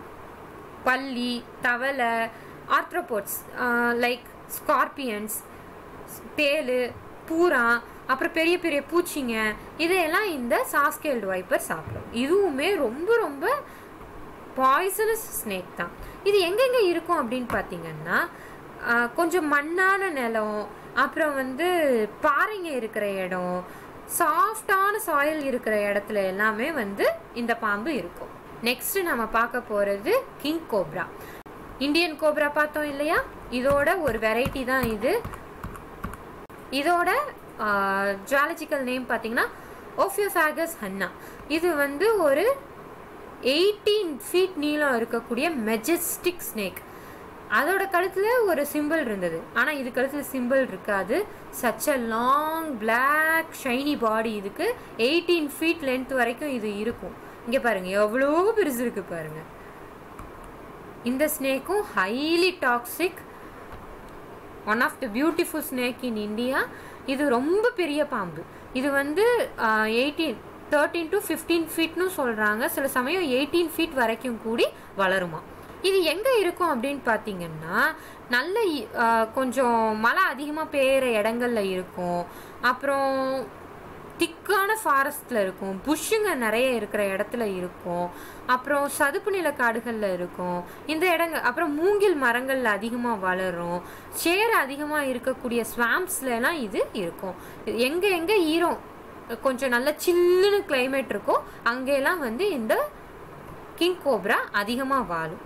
பல்லி தவளை ஆர்த்ரோபோட்ஸ் லைக் ஸ்கார்பியன்ஸ் தேளு பூரா அப்புறம் பெரிய பெரிய பூச்சிங்க இதையெல்லாம் இந்த சாஸ்கேல்டு வைப்பர் சாப்பிடும் இதுவுமே ரொம்ப ரொம்ப பாய்சனஸ் ஸ்னேக் தான் இது எங்கெங்கே இருக்கும் அப்படின்னு பார்த்தீங்கன்னா ஆஹ், கொஞ்சம் மண்ணான நிலம் அப்புறம் வந்து பாறைங்க இருக்கிற இடம் சாஃப்டான சாயில் இருக்கிற இடத்துல எல்லாமே வந்து இந்த பாம்பு இருக்கும் நெக்ஸ்ட் நம்ம பார்க்க போகிறது கிங் கோப்ரா இந்தியன் கோப்ரா பார்த்தோம் இல்லையா இதோட ஒரு வெரைட்டி தான் இது இதோட ஜுவாலஜிக்கல் நேம் பார்த்தீங்கன்னா ஓஃபியோஃபேகஸ் ஹன்னா இது வந்து ஒரு எயிட்டீன் ஃபீட் நீளம் இருக்கக்கூடிய மெஜஸ்டிக் ஸ்னேக் அதோட கழுத்தில் ஒரு சிம்பிள் இருந்தது ஆனால் இது கழுத்தில் சிம்பிள் இருக்காது such a long black shiny body இதுக்கு எயிட்டீன் ஃபீட் லென்த் வரைக்கும் இது இருக்கும் இங்கே பாருங்க எவ்வளோ பெருசு இருக்கு பாருங்க இந்த ஸ்னேக்கும் highly toxic one of the beautiful snake in India இது ரொம்ப பெரிய பாம்பு இது வந்து எயிட்டீன் தேர்ட்டீன் டு ஃபிஃப்டீன் ஃபீட்னு சொல்கிறாங்க சில சமயம் எயிட்டீன் ஃபீட் வரைக்கும் கூடி வளருமா இது எங்கே இருக்கும் அப்படின்னு பார்த்தீங்கன்னா நல்ல இ- ஆ, கொஞ்சம் மழை அதிகமாக பெய்கிற இடங்கள்ல இருக்கும் அப்புறம் திக்கான ஃபாரஸ்டில் இருக்கும் புஷ்ஷுங்க நிறைய இருக்கிற இடத்துல இருக்கும் அப்புறம் சதுப்பு நில காடுகளில் இருக்கும் இந்த இடங்கள் அப்புறம் மூங்கில் மரங்களில் அதிகமாக வளரும் சேர் அதிகமாக இருக்கக்கூடிய ஸ்வாம்ப்ஸ்ல எல்லாம் இது இருக்கும் எங்கே எங்கே ஈரம் கொஞ்சம் நல்ல சில்லுன்னு climate இருக்கோ அங்கெல்லாம் வந்து இந்த கிங் கோப்ரா அதிகமாக வாழும்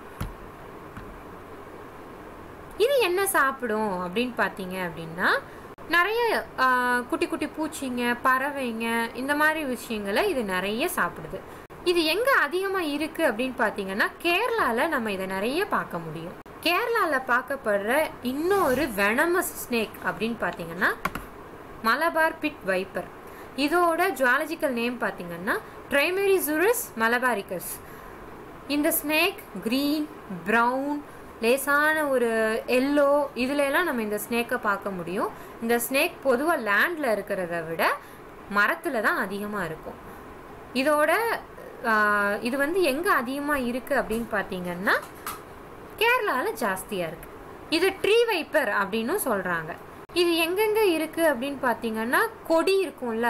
இது என்ன சாப்பிடும் அப்படின்னு பார்த்தீங்க அப்படின்னா நிறைய ஆ, குட்டி குட்டி பூச்சிங்க பறவைங்க இந்த மாதிரி விஷயங்களை இது நிறைய சாப்பிடுது இது எங்கே அதிகமாக இருக்குது அப்படின்னு பார்த்தீங்கன்னா கேரளாவில் நம்ம இதை நிறைய பார்க்க முடியும் கேரளாவில் பார்க்கப்படுற இன்னொரு வெனமஸ் ஸ்னேக் அப்படின்னு பார்த்தீங்கன்னா மலபார் பிட் வைப்பர் இதோட ஜுவாலஜிக்கல் நேம் பார்த்தீங்கன்னா ட்ரைமெரிசுரஸ் மலபாரிகஸ் இந்த ஸ்னேக் க்ரீன் ப்ரௌன் லேசான ஒரு எல்லோ இதுல எல்லாம் நம்ம இந்த ஸ்னேக்கை பார்க்க முடியும் இந்த ஸ்னேக் பொதுவாக லேண்டில் இருக்கிறத விட மரத்தில் தான் அதிகமாக இருக்கும் இதோட ஆஹ், இது வந்து எங்கே அதிகமாக இருக்குது அப்படின்னு பார்த்தீங்கன்னா கேரளாவில் ஜாஸ்தியாக இருக்குது இது ட்ரீ வைப்பர் அப்படின்னு சொல்கிறாங்க இது எங்கெங்கே இருக்குது அப்படின்னு பார்த்தீங்கன்னா கொடி இருக்கும்ல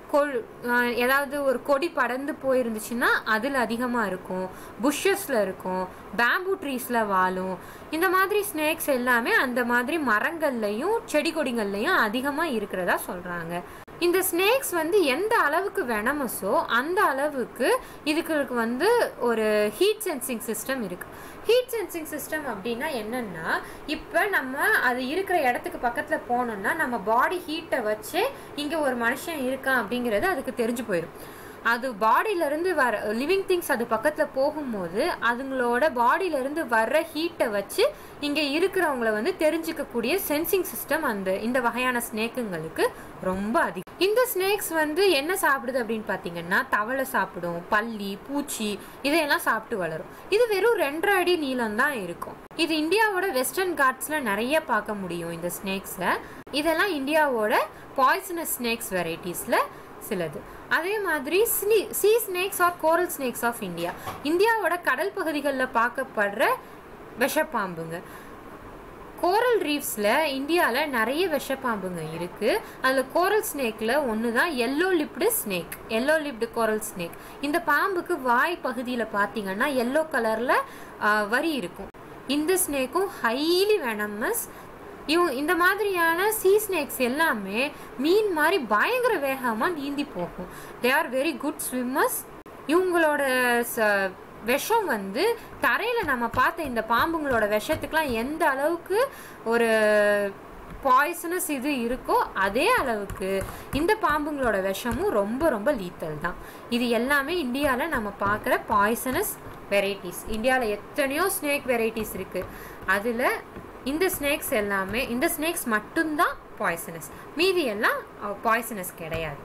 கொ- ஆஹ் ஏதாவது ஒரு கொடி படர்ந்து போயிருந்துச்சுன்னா அதில் அதிகமாக இருக்கும் புஷ்ஷஸில் இருக்கும் பேம்பு ட்ரீஸில் வாழும் இந்த மாதிரி ஸ்னேக்ஸ் எல்லாமே அந்த மாதிரி மரங்கள்லையும் செடி கொடிகள்லையும் அதிகமாக இருக்கிறதா சொல்கிறாங்க இந்த ஸ்னேக்ஸ் வந்து எந்த அளவுக்கு வெனமஸோ அந்த அளவுக்கு இதுக்கு வந்து ஒரு ஹீட் சென்சிங் சிஸ்டம் இருக்கு ஹீட் சென்சிங் சிஸ்டம் அப்படின்னா என்னன்னா இப்போ நம்ம அது இருக்கிற இடத்துக்கு பக்கத்தில் போனோம்னா நம்ம பாடி ஹீட்டை வச்சே இங்கே ஒரு மனுஷன் இருக்கான் அப்படிங்கிறது அதுக்கு தெரிஞ்சு போயிடும் அது பாடியிலேருந்து வர லிவிங் திங்ஸ் அது பக்கத்தில் போகும்போது அதுங்களோட பாடியிலேருந்து வர்ற ஹீட்டை வச்சு இங்கே இருக்கிறவங்கள வந்து தெரிஞ்சுக்கக்கூடிய சென்சிங் சிஸ்டம் அந்த இந்த வகையான ஸ்னேக்குங்களுக்கு ரொம்ப அதிகம் இந்த ஸ்னேக்ஸ் வந்து என்ன சாப்பிடுது அப்படின்னு பார்த்தீங்கன்னா தவளை சாப்பிடும் பல்லி பூச்சி இதையெல்லாம் சாப்பிட்டு வளரும் இது வெறும் ரெண்டரை அடி நீளம் தான் இருக்கும் இது இந்தியாவோட வெஸ்டர்ன் காட்ஸில் நிறைய பார்க்க முடியும் இந்த ஸ்னேக்ஸை இதெல்லாம் இந்தியாவோட பாய்சனஸ் ஸ்னேக்ஸ் வெரைட்டிஸில் சிலது அதே மாதிரி sea snakes are coral snakes of India இந்தியாவோட கடல் பகுதிகளில் பார்க்கப்படுற விஷப்பாம்புங்க கோரல் ரீஃப்ஸில் இந்தியாவில் நிறைய விஷப்பாம்புங்க இருக்குது அதில் கோரல் ஸ்னேக்கில் ஒன்று தான் yellow lipped snake yellow lipped coral snake இந்த பாம்புக்கு வாய் பகுதியில் பார்த்தீங்கன்னா எல்லோ கலரில் வரி இருக்கும் இந்த ஸ்னேக்கும் ஹைலி வெனமஸ் இவங்க இந்த மாதிரியான சீ ஸ்னேக்ஸ் எல்லாமே மீன் மாதிரி பயங்கர வேகமாக நீந்தி போகும் they are very good swimmers இவங்களோட ச விஷம் வந்து தரையில் நம்ம பார்த்த இந்த பாம்புங்களோட விஷத்துக்கெலாம் எந்த அளவுக்கு ஒரு பாய்சனஸ் இது இருக்கோ அதே அளவுக்கு இந்த பாம்புங்களோட விஷமும் ரொம்ப ரொம்ப லீத்தல் தான் இது எல்லாமே இந்தியாவில் நம்ம பார்க்குற பாய்சனஸ் வெரைட்டிஸ் இந்தியாவில் எத்தனையோ ஸ்னேக் வெரைட்டிஸ் இருக்குது அதில் இந்த ஸ்னேக்ஸ் எல்லாமே இந்த ஸ்னேக்ஸ் மட்டும்தான் பாய்சனஸ் மீதி எல்லாம் பாய்சனஸ் கிடையாது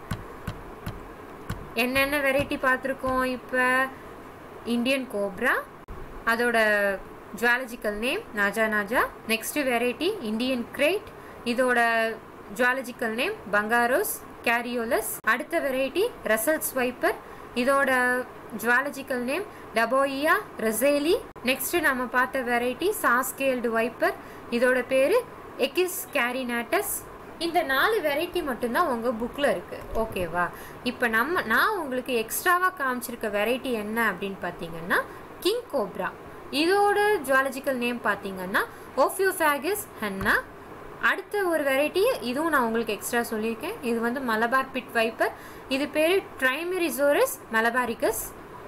என்னென்ன வெரைட்டி பார்த்துருக்கோம் இப்போ இந்தியன் கோப்ரா அதோட zoological name Naja Naja next variety Indian krait இதோட ஜுவாலஜிக்கல் நேம் பங்காரோஸ் கேரியோலஸ் அடுத்த வெரைட்டி ரசல் ஸ்வைப்பர் இதோட zoological name Daboia russelii next நம்ம பார்த்த வெரைட்டி சாஸ்கேல்டு வைப்பர் இதோட பேரு எக்கிஸ் கேரினாட்டஸ் இந்த நாலு வெரைட்டி மட்டும்தான் உங்கள் புக்கில் இருக்குது ஓகேவா இப்போ நம்ம நான் உங்களுக்கு எக்ஸ்ட்ராவாக காமிச்சிருக்க வெரைட்டி என்ன அப்படின்னு பார்த்தீங்கன்னா கிங் கோப்ரா இதோட ஜுவாலஜிக்கல் நேம் பார்த்தீங்கன்னா ஓஃபியோஃபேகஸ் ஹென்னா அடுத்த ஒரு வெரைட்டி இதுவும் நான் உங்களுக்கு எக்ஸ்ட்ரா சொல்லியிருக்கேன் இது வந்து மலபார் பிட் வைப்பர் இது பேர் ட்ரைமெரிசோரஸ் மலபாரிகஸ்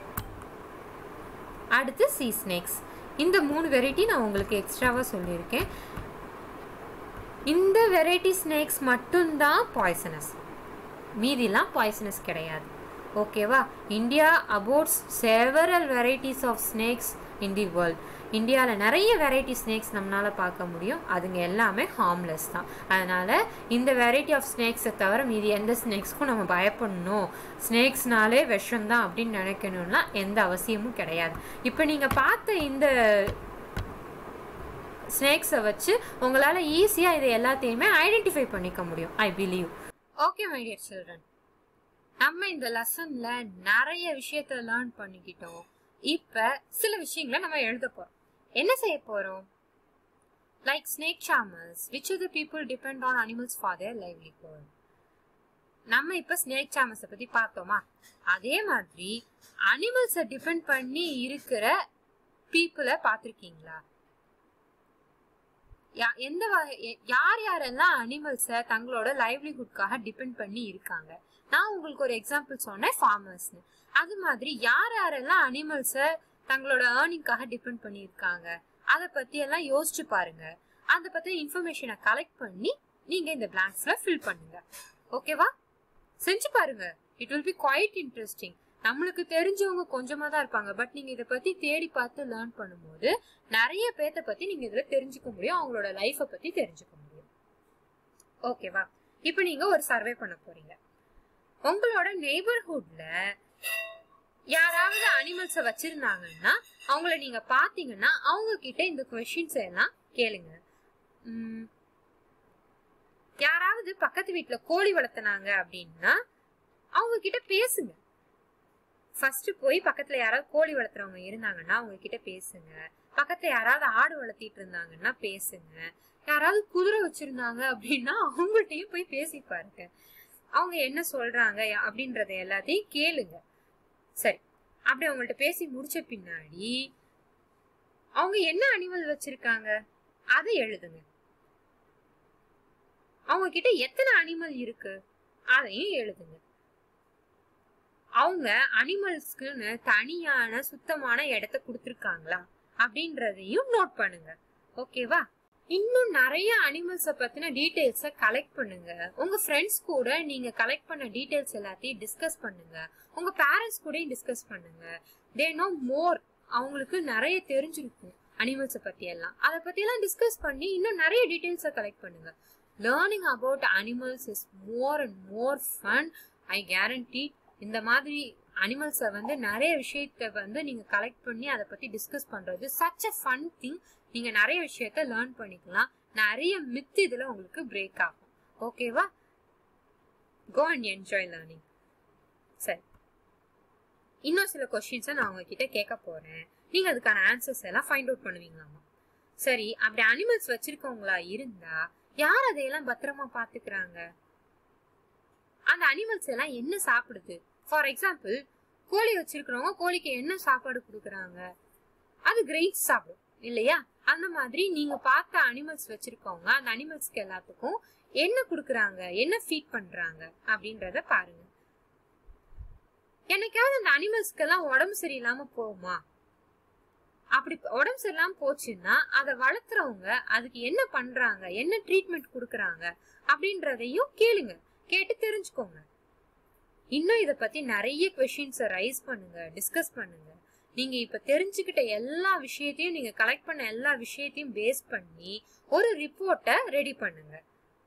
அடுத்து சீ ஸ்னேக்ஸ் இந்த மூணு வெரைட்டி நான் உங்களுக்கு எக்ஸ்ட்ராவாக சொல்லியிருக்கேன் இந்த வெரைட்டி ஸ்னேக்ஸ் மட்டும்தான் பாய்சனஸ் மீதிலாம் பாய்சனஸ் கிடையாது ஓகேவா India abodes several varieties of snakes in the world இந்தியாவில் நிறைய வெரைட்டி ஸ்னேக்ஸ் நம்மளால் பார்க்க முடியும் அதுங்க எல்லாமே ஹார்ம்லெஸ் தான் அதனால் இந்த வெரைட்டி ஆஃப் ஸ்னேக்ஸை தவிர மீதி எந்த ஸ்னேக்ஸ்க்கும் நம்ம பயப்படணும் ஸ்னேக்ஸ்னாலே விஷம் தான் அப்படின்னு நினைக்கணும்னா எந்த அவசியமும் கிடையாது இப்போ நீங்கள் பார்த்த இந்த ஸ்னேக்ஸை வச்சு உங்களால் ஈஸியாக இதை எல்லாத்தையுமே ஐடென்டிஃபை பண்ணிக்க முடியும் I believe okay my dear children நம்ம இந்த லெசனில் நிறைய விஷயத்த லேர்ன் பண்ணிக்கிட்டோம் இப்போ சில விஷயங்களை நம்ம எழுத போகிறோம் என்ன செய்ய போகிறோம் like snake charmers which are the people depend on animals for their livelihood நம்ம இப்போ ஸ்னேக் சாமல்ஸை பற்றி பார்த்தோமா அதே மாதிரி அனிமல்ஸை டிபெண்ட் பண்ணி இருக்கிற பீப்புளை பார்த்துருக்கீங்களா யா- எந்த வகை எ- யார் யாரெல்லாம் அனிமல்ஸை தங்களோட லைவ்லிஹுட்காக டிபெண்ட் பண்ணி இருக்காங்க நான் உங்களுக்கு ஒரு எக்ஸாம்பிள் சொன்னேன் ஃபார்மர்ஸ்னு அது மாதிரி யார் யாரெல்லாம் அனிமல்ஸை தங்களோட ஏர்னிங்காக டிபெண்ட் பண்ணி இருக்காங்க அதை பத்தி எல்லாம் யோசிச்சு பாருங்க அதை பத்தி இன்ஃபர்மேஷனை கலெக்ட் பண்ணி நீங்க இந்த பிளாங்க்ஸ்ல ஃபில் பண்ணுங்க ஓகேவா செஞ்சு பாருங்க it will be quite interesting நம்மளுக்கு தெரிஞ்சவங்க கொஞ்சமா தான் இருப்பாங்க பட் நீங்க இதை பத்தி தேடி பார்த்து லேர்ன் பண்ணும்போது நிறைய பேத்த பத்தி நீங்க இதுல தெரிஞ்சுக்க முடியும் அவங்களோட லைஃபை பத்தி தெரிஞ்சுக்க முடியும் ஓகேவா இப்போ நீங்க ஒரு சர்வே பண்ண போறீங்க உங்களோட நெய்பர்ஹுட்ல யாராவது அனிமல்ஸை வச்சிருந்தாங்கன்னா அவங்கள நீங்க பாத்தீங்கன்னா அவங்க கிட்ட இந்த கொஷின்ஸ் எல்லாம் கேளுங்க உம், யாராவது பக்கத்து வீட்ல கோழி வளர்த்துனாங்க அப்படின்னா அவங்க கிட்ட பேசுங்க ஃபர்ஸ்ட் போய் பக்கத்துல யாராவது கோழி வளர்த்துறவங்க இருந்தாங்கன்னா அவங்க கிட்ட பேசுங்க பக்கத்துல யாராவது ஆடு வளர்த்திட்டு இருந்தாங்கன்னா பேசுங்க யாராவது குதிரை வச்சிருந்தாங்க அப்படின்னா அவங்கள்ட்டயும் போய் பேசி பாருங்க அவங்க என்ன சொல்றாங்க அப்படின்றத எல்லாத்தையும் கேளுங்க சரி அப்படி அவங்கள்ட்ட பேசி முடிச்ச பின்னாடி அவங்க என்ன அனிமல் வச்சிருக்காங்க அதை எழுதுங்க அவங்க கிட்ட எத்தனை அனிமல் இருக்கு அதையும் எழுதுங்க அவங்க அனிமல்ஸ்க்குன்னு தனியான சுத்தமான இடத்த கொடுத்துருக்காங்களா அப்படின்றதையும் நோட் பண்ணுங்க ஓகேவா இன்னும் நிறைய அனிமல்ஸ பத்தின டீடைல்ஸ கலெக்ட் பண்ணுங்க உங்க ஃப்ரெண்ட்ஸ் கூட நீங்க கலெக்ட் பண்ண டீடைல்ஸ் எல்லாத்தையும் டிஸ்கஸ் பண்ணுங்க உங்க பேரண்ட்ஸ் கூடயும் டிஸ்கஸ் பண்ணுங்க தே நோ மோர் அவங்களுக்கு நிறைய தெரிஞ்சிருக்கும் அனிமல்ஸ பத்தி எல்லாம் அதை பத்தி எல்லாம் டிஸ்கஸ் பண்ணி இன்னும் நிறைய டீடைல்ஸ கலெக்ட் பண்ணுங்க learning about animals is more and more fun I guarantee இந்த மாதிரி அனிமல்ஸை வந்து நிறைய விஷயத்த வந்து நீங்க கலெக்ட் பண்ணி அதை பத்தி டிஸ்கஸ் பண்றது சச் அ ஃபன் திங் நீங்க நிறைய விஷயத்த லேர்ன் பண்ணிக்கலாம் நிறைய மித்து இதுல உங்களுக்கு பிரேக் ஆகும் ஓகேவா கோ அண்ட் என்ஜாய் லேர்னிங் சரி இன்னும் சில கொஸ்டின்ஸை நான் உங்ககிட்ட கேட்க போறேன் நீங்க அதுக்கான ஆன்சர்ஸ் எல்லாம் ஃபைண்ட் அவுட் பண்ணுவீங்களாமா சரி அப்படி அனிமல்ஸ் வச்சிருக்கவங்களா இருந்தா யார் அதையெல்லாம் பத்திரமா பாத்துக்கிறாங்க அந்த அனிமல்ஸ் எல்லாம் என்ன சாப்பிடுது ஃபார் எக்ஸாம்பிள் கோழி வச்சிருக்கிறவங்க கோழிக்கு என்ன சாப்பாடு கொடுக்குறாங்க அது கிரெயின்ஸ் சாப்பிடும் இல்லையா அந்த மாதிரி நீங்க பார்த்த அனிமல்ஸ் வச்சிருக்கவங்க அந்த அனிமல்ஸ்க்கு எல்லாத்துக்கும் என்ன கொடுக்குறாங்க என்ன ஃபீட் பண்றாங்க அப்படின்றத பாருங்க என்னைக்காவது அந்த அனிமல்ஸ்க்கு எல்லாம் உடம்பு சரியில்லாம போகுமா அப்படி உடம்பு சரியில்லாம போச்சுன்னா அதை வளர்த்துறவங்க அதுக்கு என்ன பண்றாங்க என்ன ட்ரீட்மெண்ட் கொடுக்குறாங்க அப்படின்றதையும் கேளுங்க கேட்டு தெரிஞ்சுக்கோங்க இன்னும் இத பத்தி நிறைய கொஸ்டின்ஸை ரைஸ் பண்ணுங்க டிஸ்கஸ் பண்ணுங்க நீங்க இப்ப தெரிஞ்சுக்கிட்ட எல்லா விஷயத்தையும் நீங்க கலெக்ட் பண்ண எல்லா விஷயத்தையும் பேஸ் பண்ணி ஒரு ரிப்போர்ட்டை ரெடி பண்ணுங்க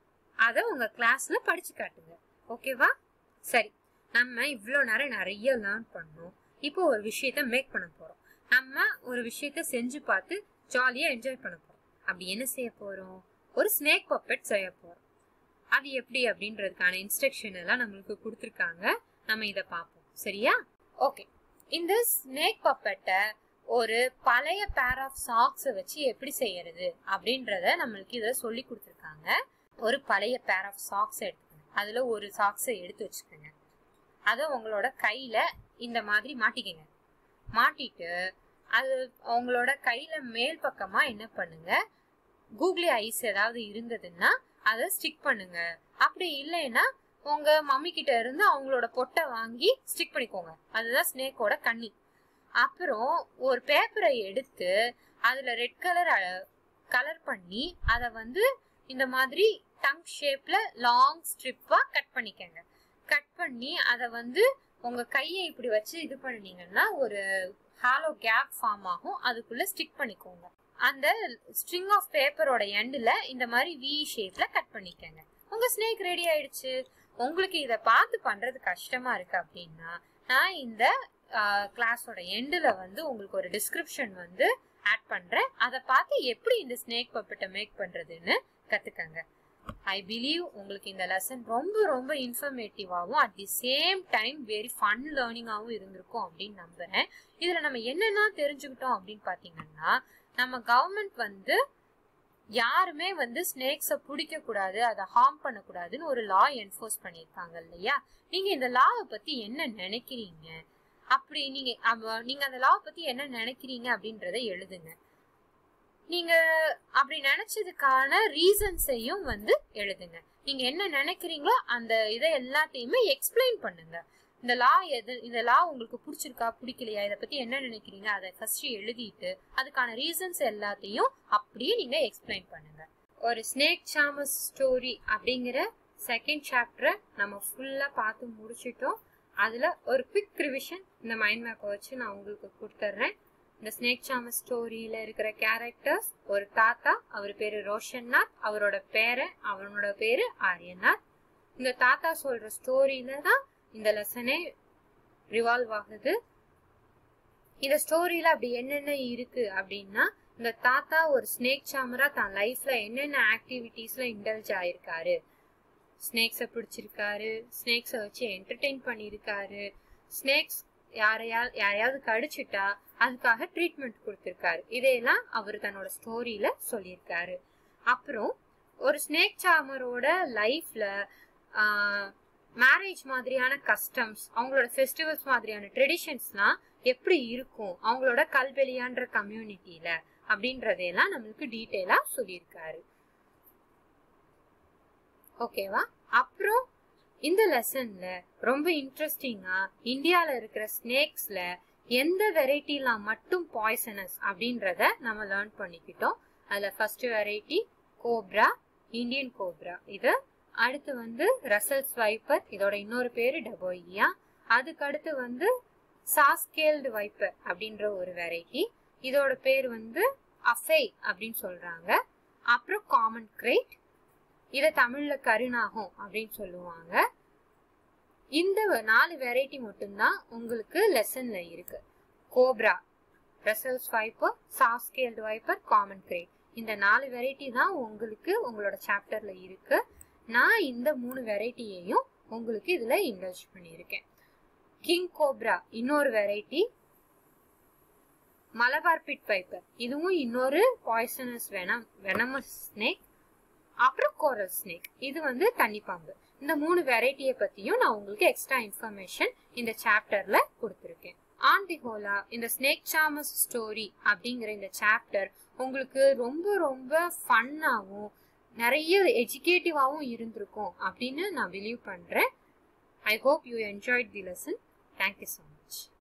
அத உங்க கிளாஸ்ல படிச்சு காட்டுங்க ஓகேவா சரி நம்ம இவ்வளோ நேரம் நிறைய லேர்ன் பண்ணோம் இப்போ ஒரு விஷயத்த மேக் பண்ண போறோம் நம்ம ஒரு விஷயத்த செஞ்சு பார்த்து ஜாலியா என்ஜாய் பண்ண போறோம் அப்படி என்ன செய்ய போறோம் ஒரு ஸ்னேக் பப்பெட் செய்ய போறோம் அது எப்படி அப்படின்றதுக்கான இன்ஸ்ட்ரக்ஷன் எல்லாம் நம்மளுக்கு கொடுத்துருக்காங்க நம்ம இதை பார்ப்போம் சரியா ஓகே இந்த ஸ்னேக் பப்பெட்டை ஒரு பழைய பேர் ஆஃப் சாக்ஸை வச்சு எப்படி செய்யறது அப்படின்றத நம்மளுக்கு இதை சொல்லி கொடுத்துருக்காங்க ஒரு பழைய பேர் ஆஃப் சாக்ஸ் எடுத்துக்கோங்க அதுல ஒரு சாக்ஸை எடுத்து வச்சுக்கோங்க அதை உங்களோட கையில இந்த மாதிரி மாட்டிக்கங்க மாட்டிட்டு அது உங்களோட கையில மேல் பக்கமா என்ன பண்ணுங்க கூகுளி ஐஸ் ஏதாவது இருந்ததுன்னா அதை ஸ்டிக் பண்ணுங்க அப்படி இல்லைன்னா உங்க மம்மி கிட்ட இருந்து அவங்களோட பொட்டை வாங்கி ஸ்டிக் பண்ணிக்கோங்க அதுதான் ஸ்னேக்கோட கண்ணி அப்புறம் ஒரு பேப்பரை எடுத்து அதுல ரெட் கலர் கலர் பண்ணி அதை வந்து இந்த மாதிரி டங் ஷேப்ல லாங் ஸ்ட்ரிப்பா கட் பண்ணிக்கங்க கட் பண்ணி அதை வந்து உங்க கையை இப்படி வச்சு இது பண்ணீங்கன்னா ஒரு ஹாலோ கேப் ஃபார்ம் ஆகும் அதுக்குள்ள ஸ்டிக் பண்ணிக்கோங்க அந்த ஸ்ட்ரிங் ஆஃப் பேப்பரோட எண்டில் இந்த மாதிரி வி ஷேப்ல கட் பண்ணிக்கங்க உங்க ஸ்னேக் ரெடி ஆயிடுச்சு உங்களுக்கு இதை பார்த்து பண்றது கஷ்டமா இருக்கு அப்படின்னா நான் இந்த கிளாஸோட எண்டில் வந்து உங்களுக்கு ஒரு டிஸ்கிரிப்ஷன் வந்து ஆட் பண்றேன் அதை பார்த்து எப்படி இந்த ஸ்னேக் பப்பெட்டை மேக் பண்றதுன்னு கத்துக்கங்க ஐ பிலீவ் உங்களுக்கு இந்த லெசன் ரொம்ப ரொம்ப இன்ஃபர்மேட்டிவாகவும் at the same time very fun லேர்னிங்காகவும் இருந்திருக்கும் அப்படின்னு நம்புறேன் இதுல நம்ம என்னென்ன தெரிஞ்சுக்கிட்டோம் அப்படின்னு பாத்தீங்கன்னா நம்ம கவர்மெண்ட் வந்து யாருமே வந்து ஸ்னேக்ஸை பிடிக்க கூடாது அதை ஹார்ம் பண்ணக்கூடாதுன்னு ஒரு லா என்ஃபோர்ஸ் பண்ணியிருக்காங்க இல்லையா நீங்க இந்த லாவை பத்தி என்ன நினைக்கிறீங்க அப்படி நீங்க நீங்க அந்த லாவை பத்தி என்ன நினைக்கிறீங்க அப்படின்றத எழுதுங்க நீங்க அப்படி நினைச்சதுக்கான ரீசன்ஸையும் வந்து எழுதுங்க நீங்க என்ன நினைக்கிறீங்களோ அந்த இதை எல்லாத்தையுமே எக்ஸ்பிளைன் பண்ணுங்க இந்த லா எது இந்த லா உங்களுக்கு பிடிச்சிருக்கா பிடிக்கலையா இதை பத்தி என்ன நினைக்கிறீங்க அதை ஃபர்ஸ்ட் எழுதிட்டு அதுக்கான ரீசன்ஸ் எல்லாத்தையும் அப்படியே நீங்க எக்ஸ்பிளைன் பண்ணுங்க ஒரு ஸ்னேக் சாமஸ் ஸ்டோரி அப்படிங்கிற செகண்ட் சாப்டரை நம்ம ஃபுல்லா பார்த்து முடிச்சிட்டோம் அதுல ஒரு குவிக் ரிவிஷன் இந்த மைண்ட் மேப்பை வச்சு நான் உங்களுக்கு கொடுத்துட்றேன் இந்த ஸ்னேக் சாம ஸ்டோரியில இருக்கிற கேரக்டர்ஸ் ஒரு தாத்தா அவர் பேரு ரோஷன்நாத் அவரோட பேரன் அவனோட பேரு ஆரியநாத் இந்த தாத்தா சொல்ற ஸ்டோரியில தான் இந்த லெசனே ரிவால்வ் ஆகுது இந்த ஸ்டோரியில அப்படி என்னென்ன இருக்கு அப்படின்னா இந்த தாத்தா ஒரு ஸ்னேக் சாமரா தான் லைஃப்ல என்னென்ன ஆக்டிவிட்டீஸ்ல இன்டல்ஜ் ஆயிருக்காரு ஸ்னேக்ஸை பிடிச்சிருக்காரு ஸ்னேக்ஸை வச்சு என்டர்டெயின் பண்ணியிருக்காரு ஸ்னேக்ஸ் யாரையா யாரையாவது கடிச்சிட்டா அதுக்காக ட்ரீட்மெண்ட் கொடுத்திருக்காரு இதையெல்லாம் அவர் தன்னோட ஸ்டோரியில சொல்லியிருக்காரு அப்புறம் ஒரு ஸ்னேக் சாமரோட லைஃப்ல மேரேஜ் மாதிரியான கஸ்டம்ஸ் அவங்களோட ஃபெஸ்டிவல்ஸ் மாதிரியான ட்ரெடிஷன்ஸ்லாம் எப்படி இருக்கும் அவங்களோட கல்வெளியான்ற கம்யூனிட்டியில அப்படின்றதையெல்லாம் நம்மளுக்கு டீட்டெயிலா சொல்லியிருக்காரு ஓகேவா அப்புறம் இந்த லெசன்ல ரொம்ப இன்ட்ரெஸ்டிங்கா இந்தியால இருக்கிற ஸ்னேக்ஸ்ல எந்த வெரைட்டிலாம் மட்டும் பாய்சனஸ் அப்படின்றத நம்ம லேர்ன் பண்ணிக்கிட்டோம் அதுல first variety cobra Indian cobra இது அடுத்து வந்து ரசல் ஸ்வைப்பர் இதோட இன்னொரு பேரு டபோயியா அதுக்கு அடுத்து வந்து சாஸ்கேல்டு வைப்பர் அப்படின்ற ஒரு வெரைட்டி இதோட பேர் வந்து அஃபை அப்படின்னு சொல்றாங்க அப்புறம் காமன் கிரேட் இத தமிழ்ல கருணாகம் அப்படின்னு சொல்லுவாங்க இந்த நாலு வெரைட்டி மட்டும்தான் உங்களுக்கு லெசன்ல இருக்கு cobra Russell's viper saw scaled viper common krait இந்த நாலு வெரைட்டி தான் உங்களுக்கு உங்களோட சாப்டர்ல இருக்கு நான் இந்த மூணு வெரைட்டியையும் உங்களுக்கு இதுல இன்வெஸ்ட் பண்ணியிருக்கேன் கிங் கோப்ரா இன்னொரு வெரைட்டி மலபார் பிட் பைப்பர் இதுவும் இன்னொரு பாய்சனஸ் வெனம் வெனமஸ் ஸ்னேக் அப்புறம் கோரல் ஸ்னேக் இது வந்து தண்ணிப்பாம்பு இந்த மூணு வெரைட்டியை பத்தியும் நான் உங்களுக்கு எக்ஸ்ட்ரா இன்ஃபர்மேஷன் இந்த சாப்டர்ல கொடுத்துருக்கேன் ஆன் தி ஹோலா இந்த ஸ்னேக் சாமஸ் ஸ்டோரி அப்படிங்கிற இந்த சாப்டர் உங்களுக்கு ரொம்ப ரொம்ப ஃபன்னாகவும் நிறைய எஜுகேட்டிவாகவும் இருந்திருக்கும் அப்படின்னு நான் பிலீவ் பண்றேன் I hope you enjoyed the lesson thank you so much